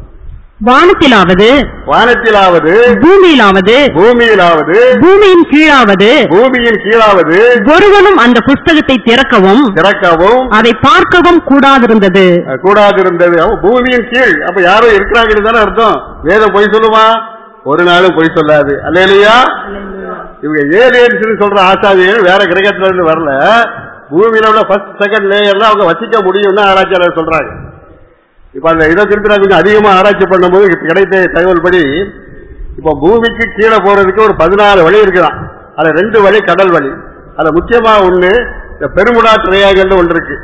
வானத்திலாவது வானத்திலாவது பூமியிலாவது பூமியிலாவது பூமியின் கீழாவது பூமியின் கீழாவது ஒருவனும் அந்த புஸ்தகத்தை திறக்கவும் திறக்கவும் அதை பார்க்கவும் கூடாதிருந்தது அஹ், கூடாதிருந்தது அப்ப பூமியின் கீழ் அப்ப யாரோ இருக்கிறாங்கன்னு தானே அர்த்தம் வேதம் பொய் சொல்லுமா ஒரு நாளும் பொய் சொல்லாது அல்லையா இவங்க ஏலியன்ஸ் சொல்ற ஆசாரியர்கள் வேற கிரகத்துல இருந்து வரல பூமியில உள்ள ஃபர்ஸ்ட் செகண்ட் லேயர்ல அவங்க வசிக்க முடியும்னு ஆராய்ச்சியாளர் சொல்றாங்க இப்ப அந்த இதை குறித்து நான் கொஞ்சம் அதிகமா ஆராய்ச்சி பண்ணும்போது கிடைத்த தகவல் படி இப்ப பூமிக்கு கீழே போறதுக்கு ஒரு பதினாலு வழி இருக்குதான் அதுல ரெண்டு வழி கடல் வழி அதுல முக்கியமா ஒண்ணு இந்த பெருமுடா திரையாகல் ஒன்று இருக்கு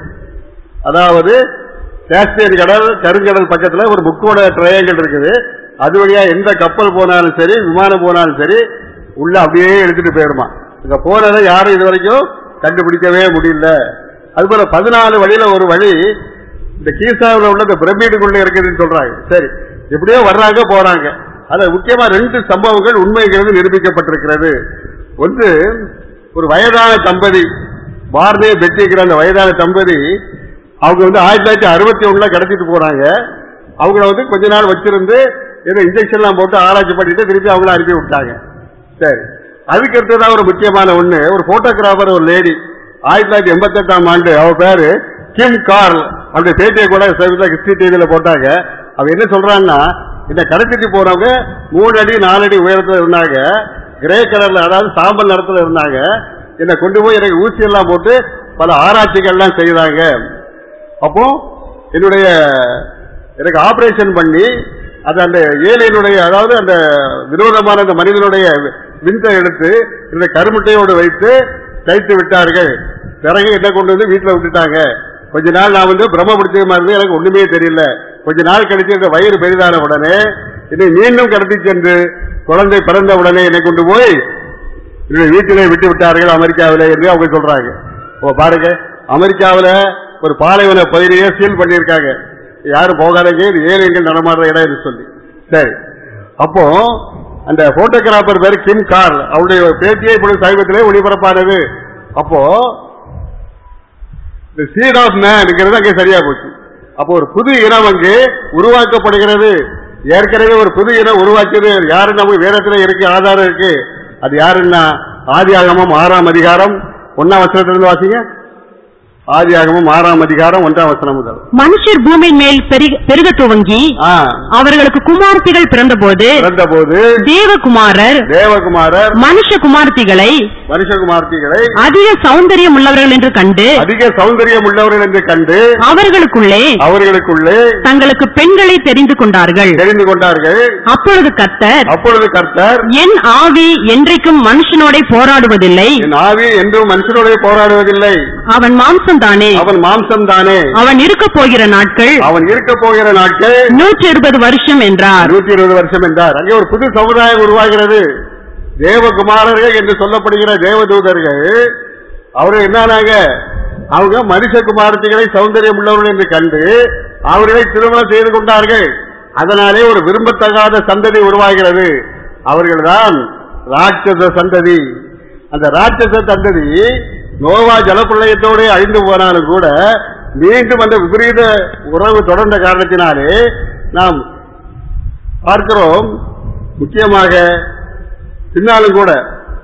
அதாவது காஸ்பியன் கடல் கருங்கடல் பக்கத்துல ஒரு முக்கோட ட்ரையாங்கல் இருக்குது அது வழியா எந்த கப்பல் போனாலும் சரி விமானம் போனாலும் சரி உள்ள அப்படியே எடுத்துட்டு போயிருமா இங்க போனதை யாரும் இது வரைக்கும் கண்டுபிடிக்கவே முடியல அதுபோல பதினாலு வழியில ஒரு வழி இந்த கீசாவில் உள்ள இந்த பிரமிடுக்குள்ள இருக்குதுன்னு சொல்றாங்க சரி எப்படியோ வர்றாங்க போறாங்க அதுல முக்கியமா ரெண்டு சம்பவங்கள் உண்மைங்கிறது நிரூபிக்கப்பட்டிருக்கிறது ஒன்று ஒரு வயதான தம்பதி பாரதிய பெட்டிக்கிற அந்த வயதான தம்பதி அவங்க வந்து ஆயிரத்தி தொள்ளாயிரத்தி அறுபத்தி ஒண்ணுல கடத்திட்டு போறாங்க அவங்கள வந்து கொஞ்ச நாள் வச்சிருந்து ஏதோ இன்ஜெக்ஷன்லாம் போட்டு ஆராய்ச்சி பண்ணிட்டு திருப்பி அவங்கள அனுப்பி விட்டாங்க சரி அதுக்கு அடுத்ததான் ஒரு முக்கியமான ஒண்ணு ஒரு போட்டோகிராஃபர் ஒரு லேடி ஆயிரத்தி தொள்ளாயிரத்தி எண்பத்தி எட்டாம் ஆண்டு அவ பேரு கிம் கார்ல் அப்படி பேட்டியை கூட சமீபத்தில் ஹிஸ்டரி டிவியில போட்டாங்க அவ என்ன சொல்றான்னா இந்த கடத்திட்டு போறவங்க மூணு அடி நாலு அடி உயரத்துல இருந்தாங்க கிரே கலர்ல அதாவது சாம்பல் நிறத்துல இருந்தாங்க என்னை கொண்டு போய் எனக்கு ஊசி எல்லாம் போட்டு பல ஆராய்ச்சிகள்லாம் செய்தாங்க அப்போ என்னுடைய எனக்கு ஆபரேஷன் பண்ணி அது அந்த ஏழையினுடைய அதாவது அந்த விரோதமான அந்த மனிதனுடைய விந்தை எடுத்து இந்த கருமுட்டையோடு வைத்து தைத்து விட்டார்கள் பிறகு என்ன கொண்டு வந்து வீட்டுல விட்டுட்டாங்க கொஞ்ச நாள் நான் வந்து பிரம்ம பிடிச்ச மாதிரி எனக்கு ஒண்ணுமே தெரியல கொஞ்ச நாள் கழிச்சு இந்த வயிறு பெரிதான உடனே என்னை மீண்டும் கடத்தி சென்று குழந்தை பிறந்த உடனே என்னை கொண்டு போய் என்னுடைய வீட்டிலே விட்டு விட்டார்கள் அமெரிக்காவிலே என்று அவங்க சொல்றாங்க ஓ பாருங்க அமெரிக்காவில ஒரு பாலைவன பகுதியை சீல் பண்ணியிருக்காங்க யாரும் போகாதீங்க இது ஏழைகள் நடமாடுற இடம் என்று சொல்லி சரி அப்போ அந்த போட்டோகிராஃபர் பேர் கிம் கார் அவருடைய பேட்டியை இப்பொழுது சமீபத்திலே ஒளிபரப்பானது அப்போ இந்த சீட் ஆஃப் மேன்ங்கிறது அங்கே சரியா போச்சு அப்போ ஒரு புது இனம் அங்கு உருவாக்கப்படுகிறது ஏற்கனவே ஒரு புது இனம் உருவாக்கியது யாரு நமக்கு வேதத்துல இருக்கு ஆதாரம் இருக்கு அது யாருன்னா ஆதி ஆகமம் ஆறாம் அதிகாரம் ஒன்னாம் வசனத்திலிருந்து வாசிங்க ஆதியாகமும் ஆறாம் அதிகாரம் ஒன்றாம் வசனம் முதல் மனுஷர் பூமியின் மேல் பெருக- பெருக துவங்கி ஆ, அவர்களுக்கு குமார்த்திகள் பிறந்தபோது பிறந்தபோது தேவகுமாரர் தேவகுமாரர் மனுஷ குமார்த்திகளை மனுஷகுமார்த்திகளை அதிக சௌந்தரியம் உள்ளவர்கள் என்று கண்டு அதிக சௌந்தரியம் உள்ளவர்கள் என்று கண்டு அவர்களுக்குள்ளே அவர்களுக்குள்ளே தங்களுக்கு பெண்களை தெரிந்து கொண்டார்கள் தெரிந்து கொண்டார்கள் அப்பொழுது கர்த்தர் அப்பொழுது கர்த்தர் என் ஆவி என்றைக்கும் மனுஷனோட போராடுவதில்லை என் ஆவி என்றும் மனுஷனோட போராடுவதில்லை அவன் மாம்சம்தானே அவன் மாம்சம் தானே அவன் இருக்க போகிற நாட்கள் அவன் இருக்க போகிற நாட்கள் நூற்றி இருபது வருஷம் என்றார் நூத்தி இருபது வருஷம் என்றார் அங்கே ஒரு புது சமுதாயம் உருவாகிறது தேவகுமாரர்கள் என்று சொல்லப்படுகிற தேவதூதர்கள் அவர்கள் என்னன்னாங்க அவங்க மனுஷ குமாரத்திகளை சௌந்தரியம் உள்ளவர்கள் என்று கண்டு அவர்களை திருமணம் செய்து கொண்டார்கள் அதனாலே ஒரு விரும்பத்தகாத சந்ததி உருவாகிறது அவர்கள்தான் ராட்சச சந்ததி அந்த ராட்சச சந்ததி நோவா ஜலப்பிரளயத்தோடு அழிந்து போனாலும் கூட மீண்டும் அந்த விபரீத உறவு தொடர்ந்த காரணத்தினாலே நாம் பார்க்கிறோம் முக்கியமாக பின்னாலும் கூட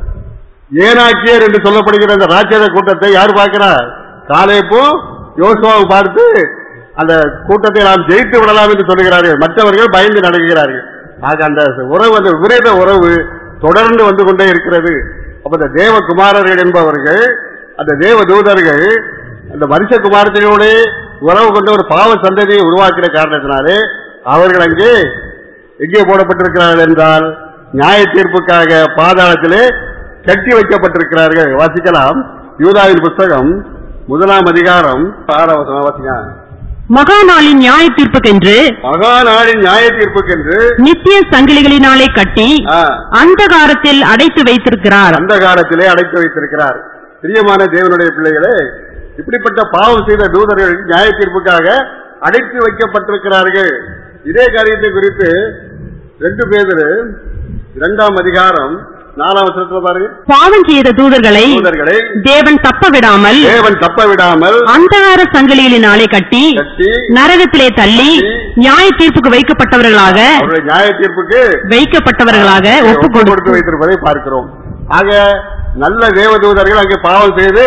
ஏனாக்கியர் என்று சொல்லப்படுகிற அந்த ராட்சத கூட்டத்தை யார் பார்க்கிறார் காலேப்போ யோசுவாவை பார்த்து அந்த கூட்டத்தை நாம் ஜெயித்து விடலாம் என்று சொல்லுகிறார்கள் மற்றவர்கள் பயந்து நடக்கிறார்கள் ஆக அந்த உறவு அந்த விபரீத உறவு தொடர்ந்து வந்து கொண்டே இருக்கிறது அப்ப அந்த தேவகுமாரர்கள் என்பவர்கள் அந்த தேவ தூதர்கள் அந்த மனுஷ குமாரத்தினோட உறவு கொண்ட ஒரு பாவ சந்ததியை உருவாக்கிற காரணத்தினாலே அவர்கள் அங்கே எங்கே போடப்பட்டிருக்கிறார்கள் என்றால் நியாய தீர்ப்புக்காக பாதாளத்திலே கட்டி வைக்கப்பட்டிருக்கிறார்கள் வாசிக்கலாம் யூதாவின் புஸ்தகம் முதலாம் அதிகாரம் ஆறாம் வசனம் வாசிங்க மகா நாளின் நியாய தீர்ப்புக்கென்று மகா நாளின் நியாய தீர்ப்புக்கென்று நித்திய சங்கிலிகளினாலே கட்டி ஆ, அந்தகாரத்தில் அடைத்து வைத்திருக்கிறார் அந்த காலத்திலே அடைத்து வைத்திருக்கிறார் பிரியமான தேவனுடைய பிள்ளைகளே இப்படிப்பட்ட பாவம் செய்த தூதர்கள் நியாய தீர்ப்புக்காக அடைத்து வைக்கப்பட்டிருக்கிறார்கள் இதே காரியத்தை குறித்து ரெண்டு பேர் இரண்டாம் அதிகாரம் நாலாம் வசனத்துல பாருங்க பாவம் செய்த தூதர்களை தூதர்களை தேவன் தப்ப விடாமல் தேவன் தப்ப விடாமல் அந்தகார சங்கிலிகளினாலே கட்டி கட்டி நரகத்திலே தள்ளி நியாய தீர்ப்புக்கு வைக்கப்பட்டவர்களாக அவருடைய நியாய தீர்ப்புக்கு வைக்கப்பட்டவர்களாக ஒப்பு ஒப்பு கொடுத்து கொடுத்து வைத்திருப்பதை பார்க்கிறோம் ஆக நல்ல தேவதூதர்கள் அங்கே பாவம் செய்து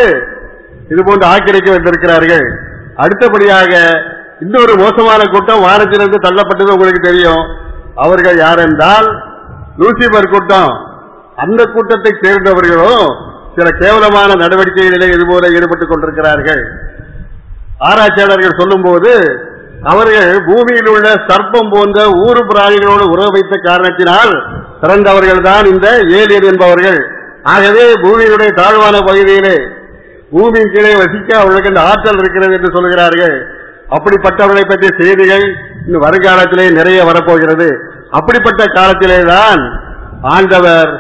இது போன்று ஆக்கிரைக்க வைத்திருக்கிறார்கள் அடுத்தபடியாக இன்னொரு மோசமான கூட்டம் வானத்திலிருந்து தள்ளப்பட்டது உங்களுக்கு தெரியும் அவர்கள் யார் என்றால் லூசிபர் கூட்டம் அந்த கூட்டத்தை சேர்ந்தவர்களும் சில கேவலமான நடவடிக்கைகளிலே இதுபோல ஈடுபட்டுக் கொண்டிருக்கிறார்கள் ஆராய்ச்சியாளர்கள் சொல்லும்போது அவர்கள் பூமியில் உள்ள சர்ப்பம் போன்ற ஊரு பிராணிகளோடு உறவு வைத்த காரணத்தினால் பிறந்தவர்கள் தான் இந்த ஏலியன் என்பவர்கள் ஆகவே பூமியினுடைய தாழ்வான பகுதியிலே பூமியின் கீழே வசிக்க அவர்களுக்கு இந்த ஆற்றல் இருக்கிறது என்று சொல்கிறார்கள் அப்படிப்பட்டவர்களை பற்றிய செய்திகள் இன்னும் வருங்காலத்திலே நிறைய வரப்போகிறது அப்படிப்பட்ட காலத்திலே தான் ஆண்டவர்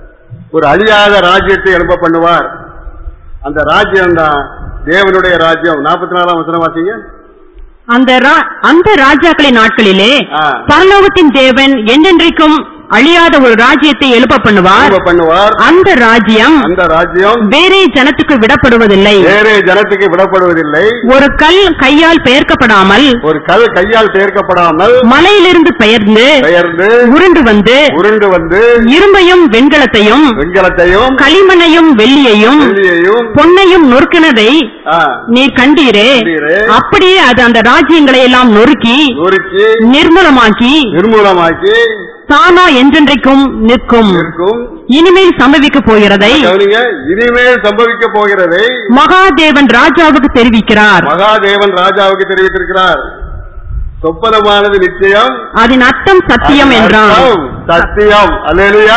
ஒரு அழியாத ராஜ்யத்தை எழுப்ப பண்ணுவார் அந்த ராஜ்யம் தான் தேவனுடைய ராஜ்யம் நாற்பத்தி நாலாம் வசனம் வாசிங்க அந்த ரா- அந்த ராஜாக்களின் நாட்களிலே ஆ. பரலோகத்தின் தேவன் என்றென்றைக்கும் அழியாத ஒரு ராஜ்யத்தை எழுப்ப பண்ணுவார் எழுப்ப பண்ணுவார் அந்த ராஜ்யம் அந்த ராஜ்யம் வேறே ஜனத்துக்கு விடப்படுவதில்லை வேறே ஜனத்துக்கு விடப்படுவதில்லை ஒரு கல் கையால் பெயர்க்கப்படாமல் ஒரு கல் கையால் சேர்க்கப்படாமல் மலையிலிருந்து பெயர்ந்து பெயர்ந்து உருண்டு வந்து உருண்டு வந்து இரும்பையும் வெண்கலத்தையும் வெண்கலத்தையும் களிமண்ணையும் வெள்ளியையும் வெள்ளியையும் பொன்னையும் நொறுக்கினதை ஆ, நீர் கண்டீரே கண்டீரே. அப்படியே அது அந்த ராஜ்யங்களை எல்லாம் நொறுக்கி நொறுக்கி நிர்மூலமாக்கி நிர்மூலமாக்கி தானா என்றென்றைக்கும் நிற்கும் இருக்கும் இனிமேல் சம்பவிக்க போகிறதை கவனிங்க இனிமேல் சம்பவிக்க போகிறதை மகாதேவன் ராஜாவுக்கு தெரிவிக்கிறார் மகாதேவன் ராஜாவுக்கு தெரிவித்திருக்கிறார் சொப்பனமானது நிச்சயம் அதன் அர்த்தம் சத்தியம் என்றான் அர்த்தம் சத்தியம் அல்லேலூயா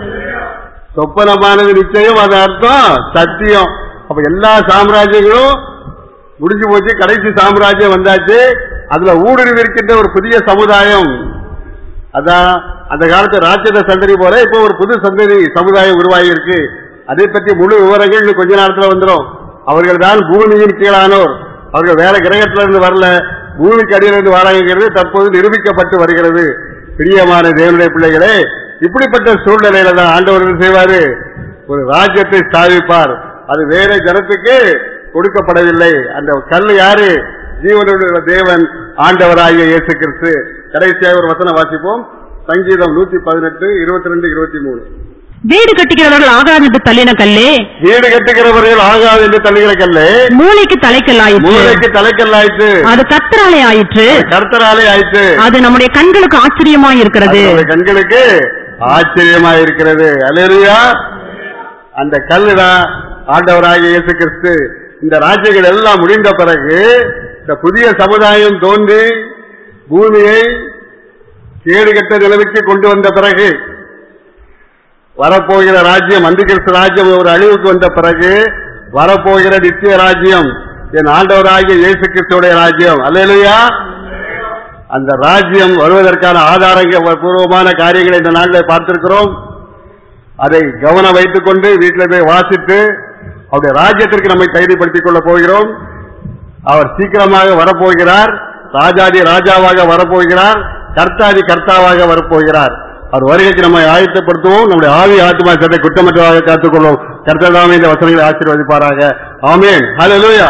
சொப்பனமானது நிச்சயம் அது அர்த்தம் சத்தியம் அப்ப எல்லா சாம்ராஜ்யங்களும் முடிஞ்சு போச்சு கடைசி சாம்ராஜ்யம் வந்தாச்சு அதுல ஊடுருவி இருக்கின்ற ஒரு புதிய சமுதாயம் அதான் அந்த காலத்து ராட்சத சந்ததி போல இப்போ ஒரு புது சந்ததி சமுதாயம் உருவாகி இருக்கு அதை பற்றி முழு விவரங்கள் இன்னும் கொஞ்ச நேரத்துல வந்துடும் அவர்கள் தான் பூமியின் கீழானோர் அவர்கள் வேற கிரகத்துல இருந்து வரல பூமிக்கு அடியிலிருந்து வராங்கிறது தற்போது நிரூபிக்கப்பட்டு வருகிறது பிரியமான தேவனுடைய பிள்ளைகளே இப்படிப்பட்ட சூழ்நிலையில தான் ஆண்டவர் என்ன செய்வாரு ஒரு ராஜ்யத்தை ஸ்தாபிப்பார் அது வேற ஜனத்துக்கு கொடுக்கப்படவில்லை அந்த கல் யாரு ஜீவனுடைய தேவன் ஆண்டவராகிய இயேசு கிறிஸ்து கடைசியாக ஒரு வசனம் வாசிப்போம் சங்கீதம் நூத்தி பதினெட்டு இருபத்தி ரெண்டு இருபத்தி மூணு வீடு கட்டுகிறவர்கள் ஆகாது என்று தள்ளின கல்லே வீடு கட்டுகிறவர்கள் ஆகாது என்று தள்ளுகிற கல்லு மூளைக்கு தலைக்கல்லாயிற்று மூளைக்கு தலைக்கல்லாயிற்று அது கத்தராலே ஆயிற்று கர்த்தராலே ஆயிற்று அது நம்முடைய கண்களுக்கு ஆச்சரியமாய் இருக்கிறது நம்முடைய கண்களுக்கு ஆச்சரியமா இருக்கிறது அல்லேலூயா அந்த கல்லுதான் ஆண்டவராகிய இயேசு கிறிஸ்து இந்த ராஜ்யங்கள் எல்லாம் முடிந்த பிறகு இந்த புதிய சமுதாயம் தோன்றி பூமியை கேடுகட்ட நிலைமைக்கு கொண்டு வந்த பிறகு வரப்போகிற ராஜ்யம் அந்திகிறிஸ்து ராஜ்யம் ஒரு அழிவுக்கு வந்த பிறகு வரப்போகிற நித்திய ராஜ்யம் என் ஆண்டவராகிய இயேசு கிறிஸ்துடைய ராஜ்யம் அல்லேலூயா அந்த ராஜ்யம் வருவதற்கான ஆதாரங்கள் பூர்வமான காரியங்களை இந்த நாளில் பார்த்திருக்கிறோம் அதை கவனம் வைத்துக் கொண்டு வீட்டில் போய் வாசித்து அவருடைய ராஜ்யத்திற்கு நம்மை கைதுபடுத்திக் கொள்ளப் போகிறோம் அவர் சீக்கிரமாக வரப்போகிறார் ராஜாதி ராஜாவாக வரப்போகிறார் கர்த்தாதி கர்த்தாவாக வரப்போகிறார் அவர் வருகைக்கு நம்மை ஆயத்தப்படுத்துவோம் நம்முடைய ஆவி ஆத்மா சட்டை குற்றமற்றதாக காத்துக்கொள்வோம் கர்த்ததாமே இந்த வசனங்களை ஆசீர்வதிப்பாராக ஆமேன் ஹalleluya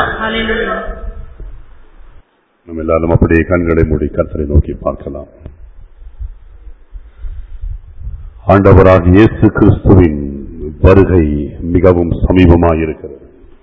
நம்ம எல்லாரும் அப்படியே கண்களை மூடி கர்த்தரை நோக்கி பார்க்கலாம் ஆண்டவராக இயேசு கிறிஸ்துவின் வருகை மிகவும் சமீபமாயிருக்கிறது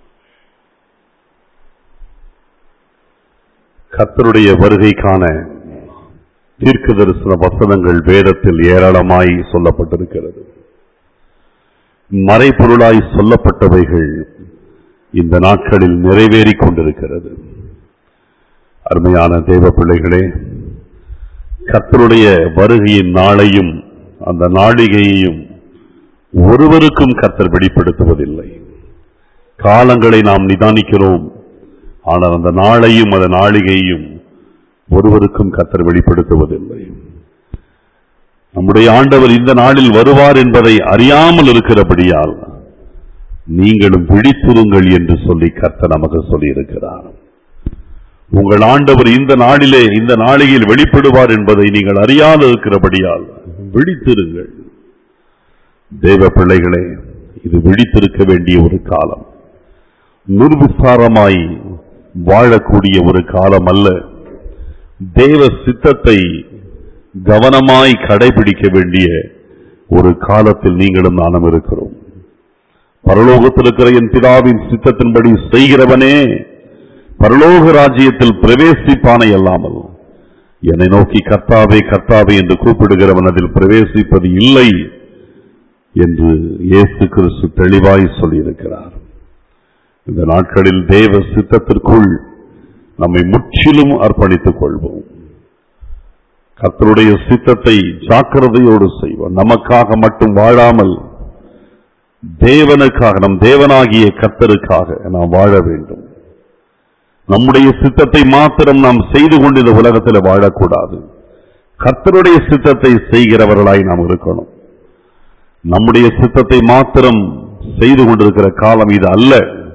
கர்த்தருடைய வருகைக்கான தீர்க்க தரிசன வசனங்கள் வேதத்தில் ஏராளமாய் சொல்லப்பட்டிருக்கிறது மறைபொருளாய் சொல்லப்பட்டவைகள் இந்த நாட்களில் நிறைவேறிக் கொண்டிருக்கிறது அருமையான தேவ பிள்ளைகளே கர்த்தருடைய வருகையின் நாளையும் அந்த நாளிகையையும் ஒருவருக்கும் கர்த்தர் வெளிப்படுத்துவதில்லை காலங்களை நாம் நிதானிக்கிறோம் ஆனால் அந்த நாளையும் அந்த நாளிகையும் ஒருவருக்கும் கர்த்தர் வெளிப்படுத்துவதில்லை நம்முடைய ஆண்டவர் இந்த நாளில் வருவார் என்பதை அறியாமல் இருக்கிறபடியால் நீங்களும் விழித்திருங்கள் என்று சொல்லி கர்த்தர் நமக்கு சொல்லியிருக்கிறார் உங்கள் ஆண்டவர் இந்த நாளிலே இந்த நாளிகையில் வெளிப்படுவார் என்பதை நீங்கள் அறியாது இருக்கிறபடியால் விழித்திருங்கள் தேவ பிள்ளைகளே இது விழித்திருக்க வேண்டிய ஒரு காலம் நிர்விசாரமாய் வாழக்கூடிய ஒரு காலம் அல்ல தேவ சித்தத்தை கவனமாய் கடைபிடிக்க வேண்டிய ஒரு காலத்தில் நீங்களும் நானும் இருக்கிறோம் பரலோகத்தில் இருக்கிற என் பிதாவின் சித்தத்தின்படி செய்கிறவனே பரலோக ராஜ்யத்தில் பிரவேசிப்பானை அல்லாமல் என்னை நோக்கி கர்த்தாவே கர்த்தாவே என்று கூப்பிடுகிறவன் அதில் பிரவேசிப்பது இல்லை என்று இயேசு கிறிஸ்து தெளிவாய் சொல்லியிருக்கிறார் இந்த நாட்களில் தேவ சித்தத்திற்குள் நம்மை முற்றிலும் அர்ப்பணித்துக் கொள்வோம் கர்த்தருடைய சித்தத்தை ஜாக்கிரதையோடு செய்வோம் நமக்காக மட்டும் வாழாமல் தேவனுக்காக நம் தேவனாகிய கர்த்தருக்காக நாம் வாழ வேண்டும் நம்முடைய சித்தத்தை மாத்திரம் நாம் செய்து கொண்டு இந்த உலகத்தில் வாழக்கூடாது கர்த்தருடைய சித்தத்தை செய்கிறவர்களாய் நாம் இருக்கணும் நம்முடைய சித்தத்தை மாத்திரம் செய்து கொண்டிருக்கிற காலம் இது அல்ல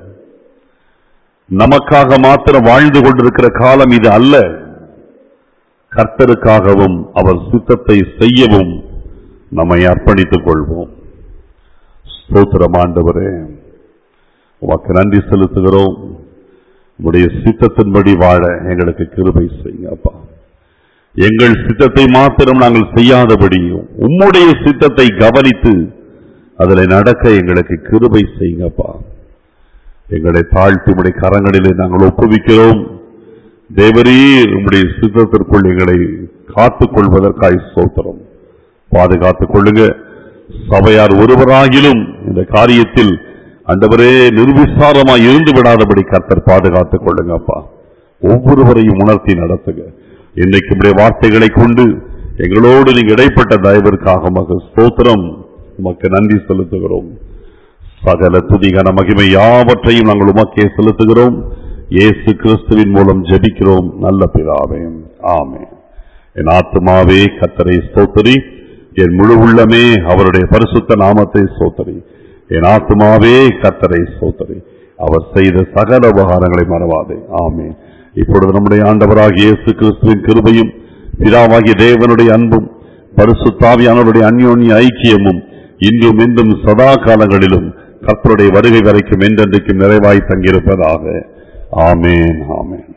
நமக்காக மாத்திரம் வாழ்ந்து கொண்டிருக்கிற காலம் இது அல்ல கர்த்தருக்காகவும் அவர் சித்தத்தை செய்யவும் நம்மை அர்ப்பணித்துக் கொள்வோம் ஸ்தோத்திரம் ஆண்டவரே உமக்கு நன்றி செலுத்துகிறோம் உடைய சித்தத்தின்படி வாழ எங்களுக்கு கிருபை செய்யுங்க அப்பா எங்கள் சித்தத்தை மாத்திரம் நாங்கள் செய்யாதபடியும் உம்முடைய சித்தத்தை கவனித்து அதில் நடக்க எங்களுக்கு கிருபை செய்யுங்கப்பா எங்களை தாழ்த்தி உடைய கரங்களிலே நாங்கள் ஒப்புவிக்கிறோம் தேவரீர் உம்முடைய சித்தத்திற்குள் எங்களை காத்துக் கொள்வதற்காய் சோத்திரம் பாதுகாத்துக் கொள்ளுங்க சபையார் ஒருவராகிலும் இந்த காரியத்தில் அண்டவரே நிர்விசாரமாய் இருந்து விடாதபடி கர்த்தர் பாதுகாத்துக் கொள்ளுங்கப்பா ஒவ்வொருவரையும் உணர்த்தி நடத்துங்க இன்னைக்கு உடைய வார்த்தைகளை கொண்டு எங்களோடு நீங்க இடைப்பட்ட தயவிற்காக உமக்கு ஸ்தோத்திரம் உமக்கு நன்றி செலுத்துகிறோம் சகல துதிகன மகிமை யாவற்றையும் நாங்கள் உமக்கே செலுத்துகிறோம் இயேசு கிறிஸ்துவின் மூலம் ஜெபிக்கிறோம் நல்ல பிதாவே ஆமே என் ஆத்மாவே கத்தரை ஸ்தோத்தரி என் முழு உள்ளமே அவருடைய பரிசுத்த நாமத்தை சோத்தரி என் ஆத்மாவே கத்தரை சோத்தரி அவர் செய்த சகல உபகாரங்களை மறவாதே ஆமே இப்பொழுது நம்முடைய ஆண்டவராகிய இயேசு கிறிஸ்துவின் கிருபையும் பிதாவாகிய தேவனுடைய அன்பும் பரிசுத்தாவியானவருடைய அந்யோன்ய ஐக்கியமும் இன்றும் இன்றும் சதா காலங்களிலும் கர்த்தருடைய வருகை வரைக்கும் என்றென்றைக்கும் நிறைவாய் தங்கியிருப்பதாக ஆமேன் ஆமேன்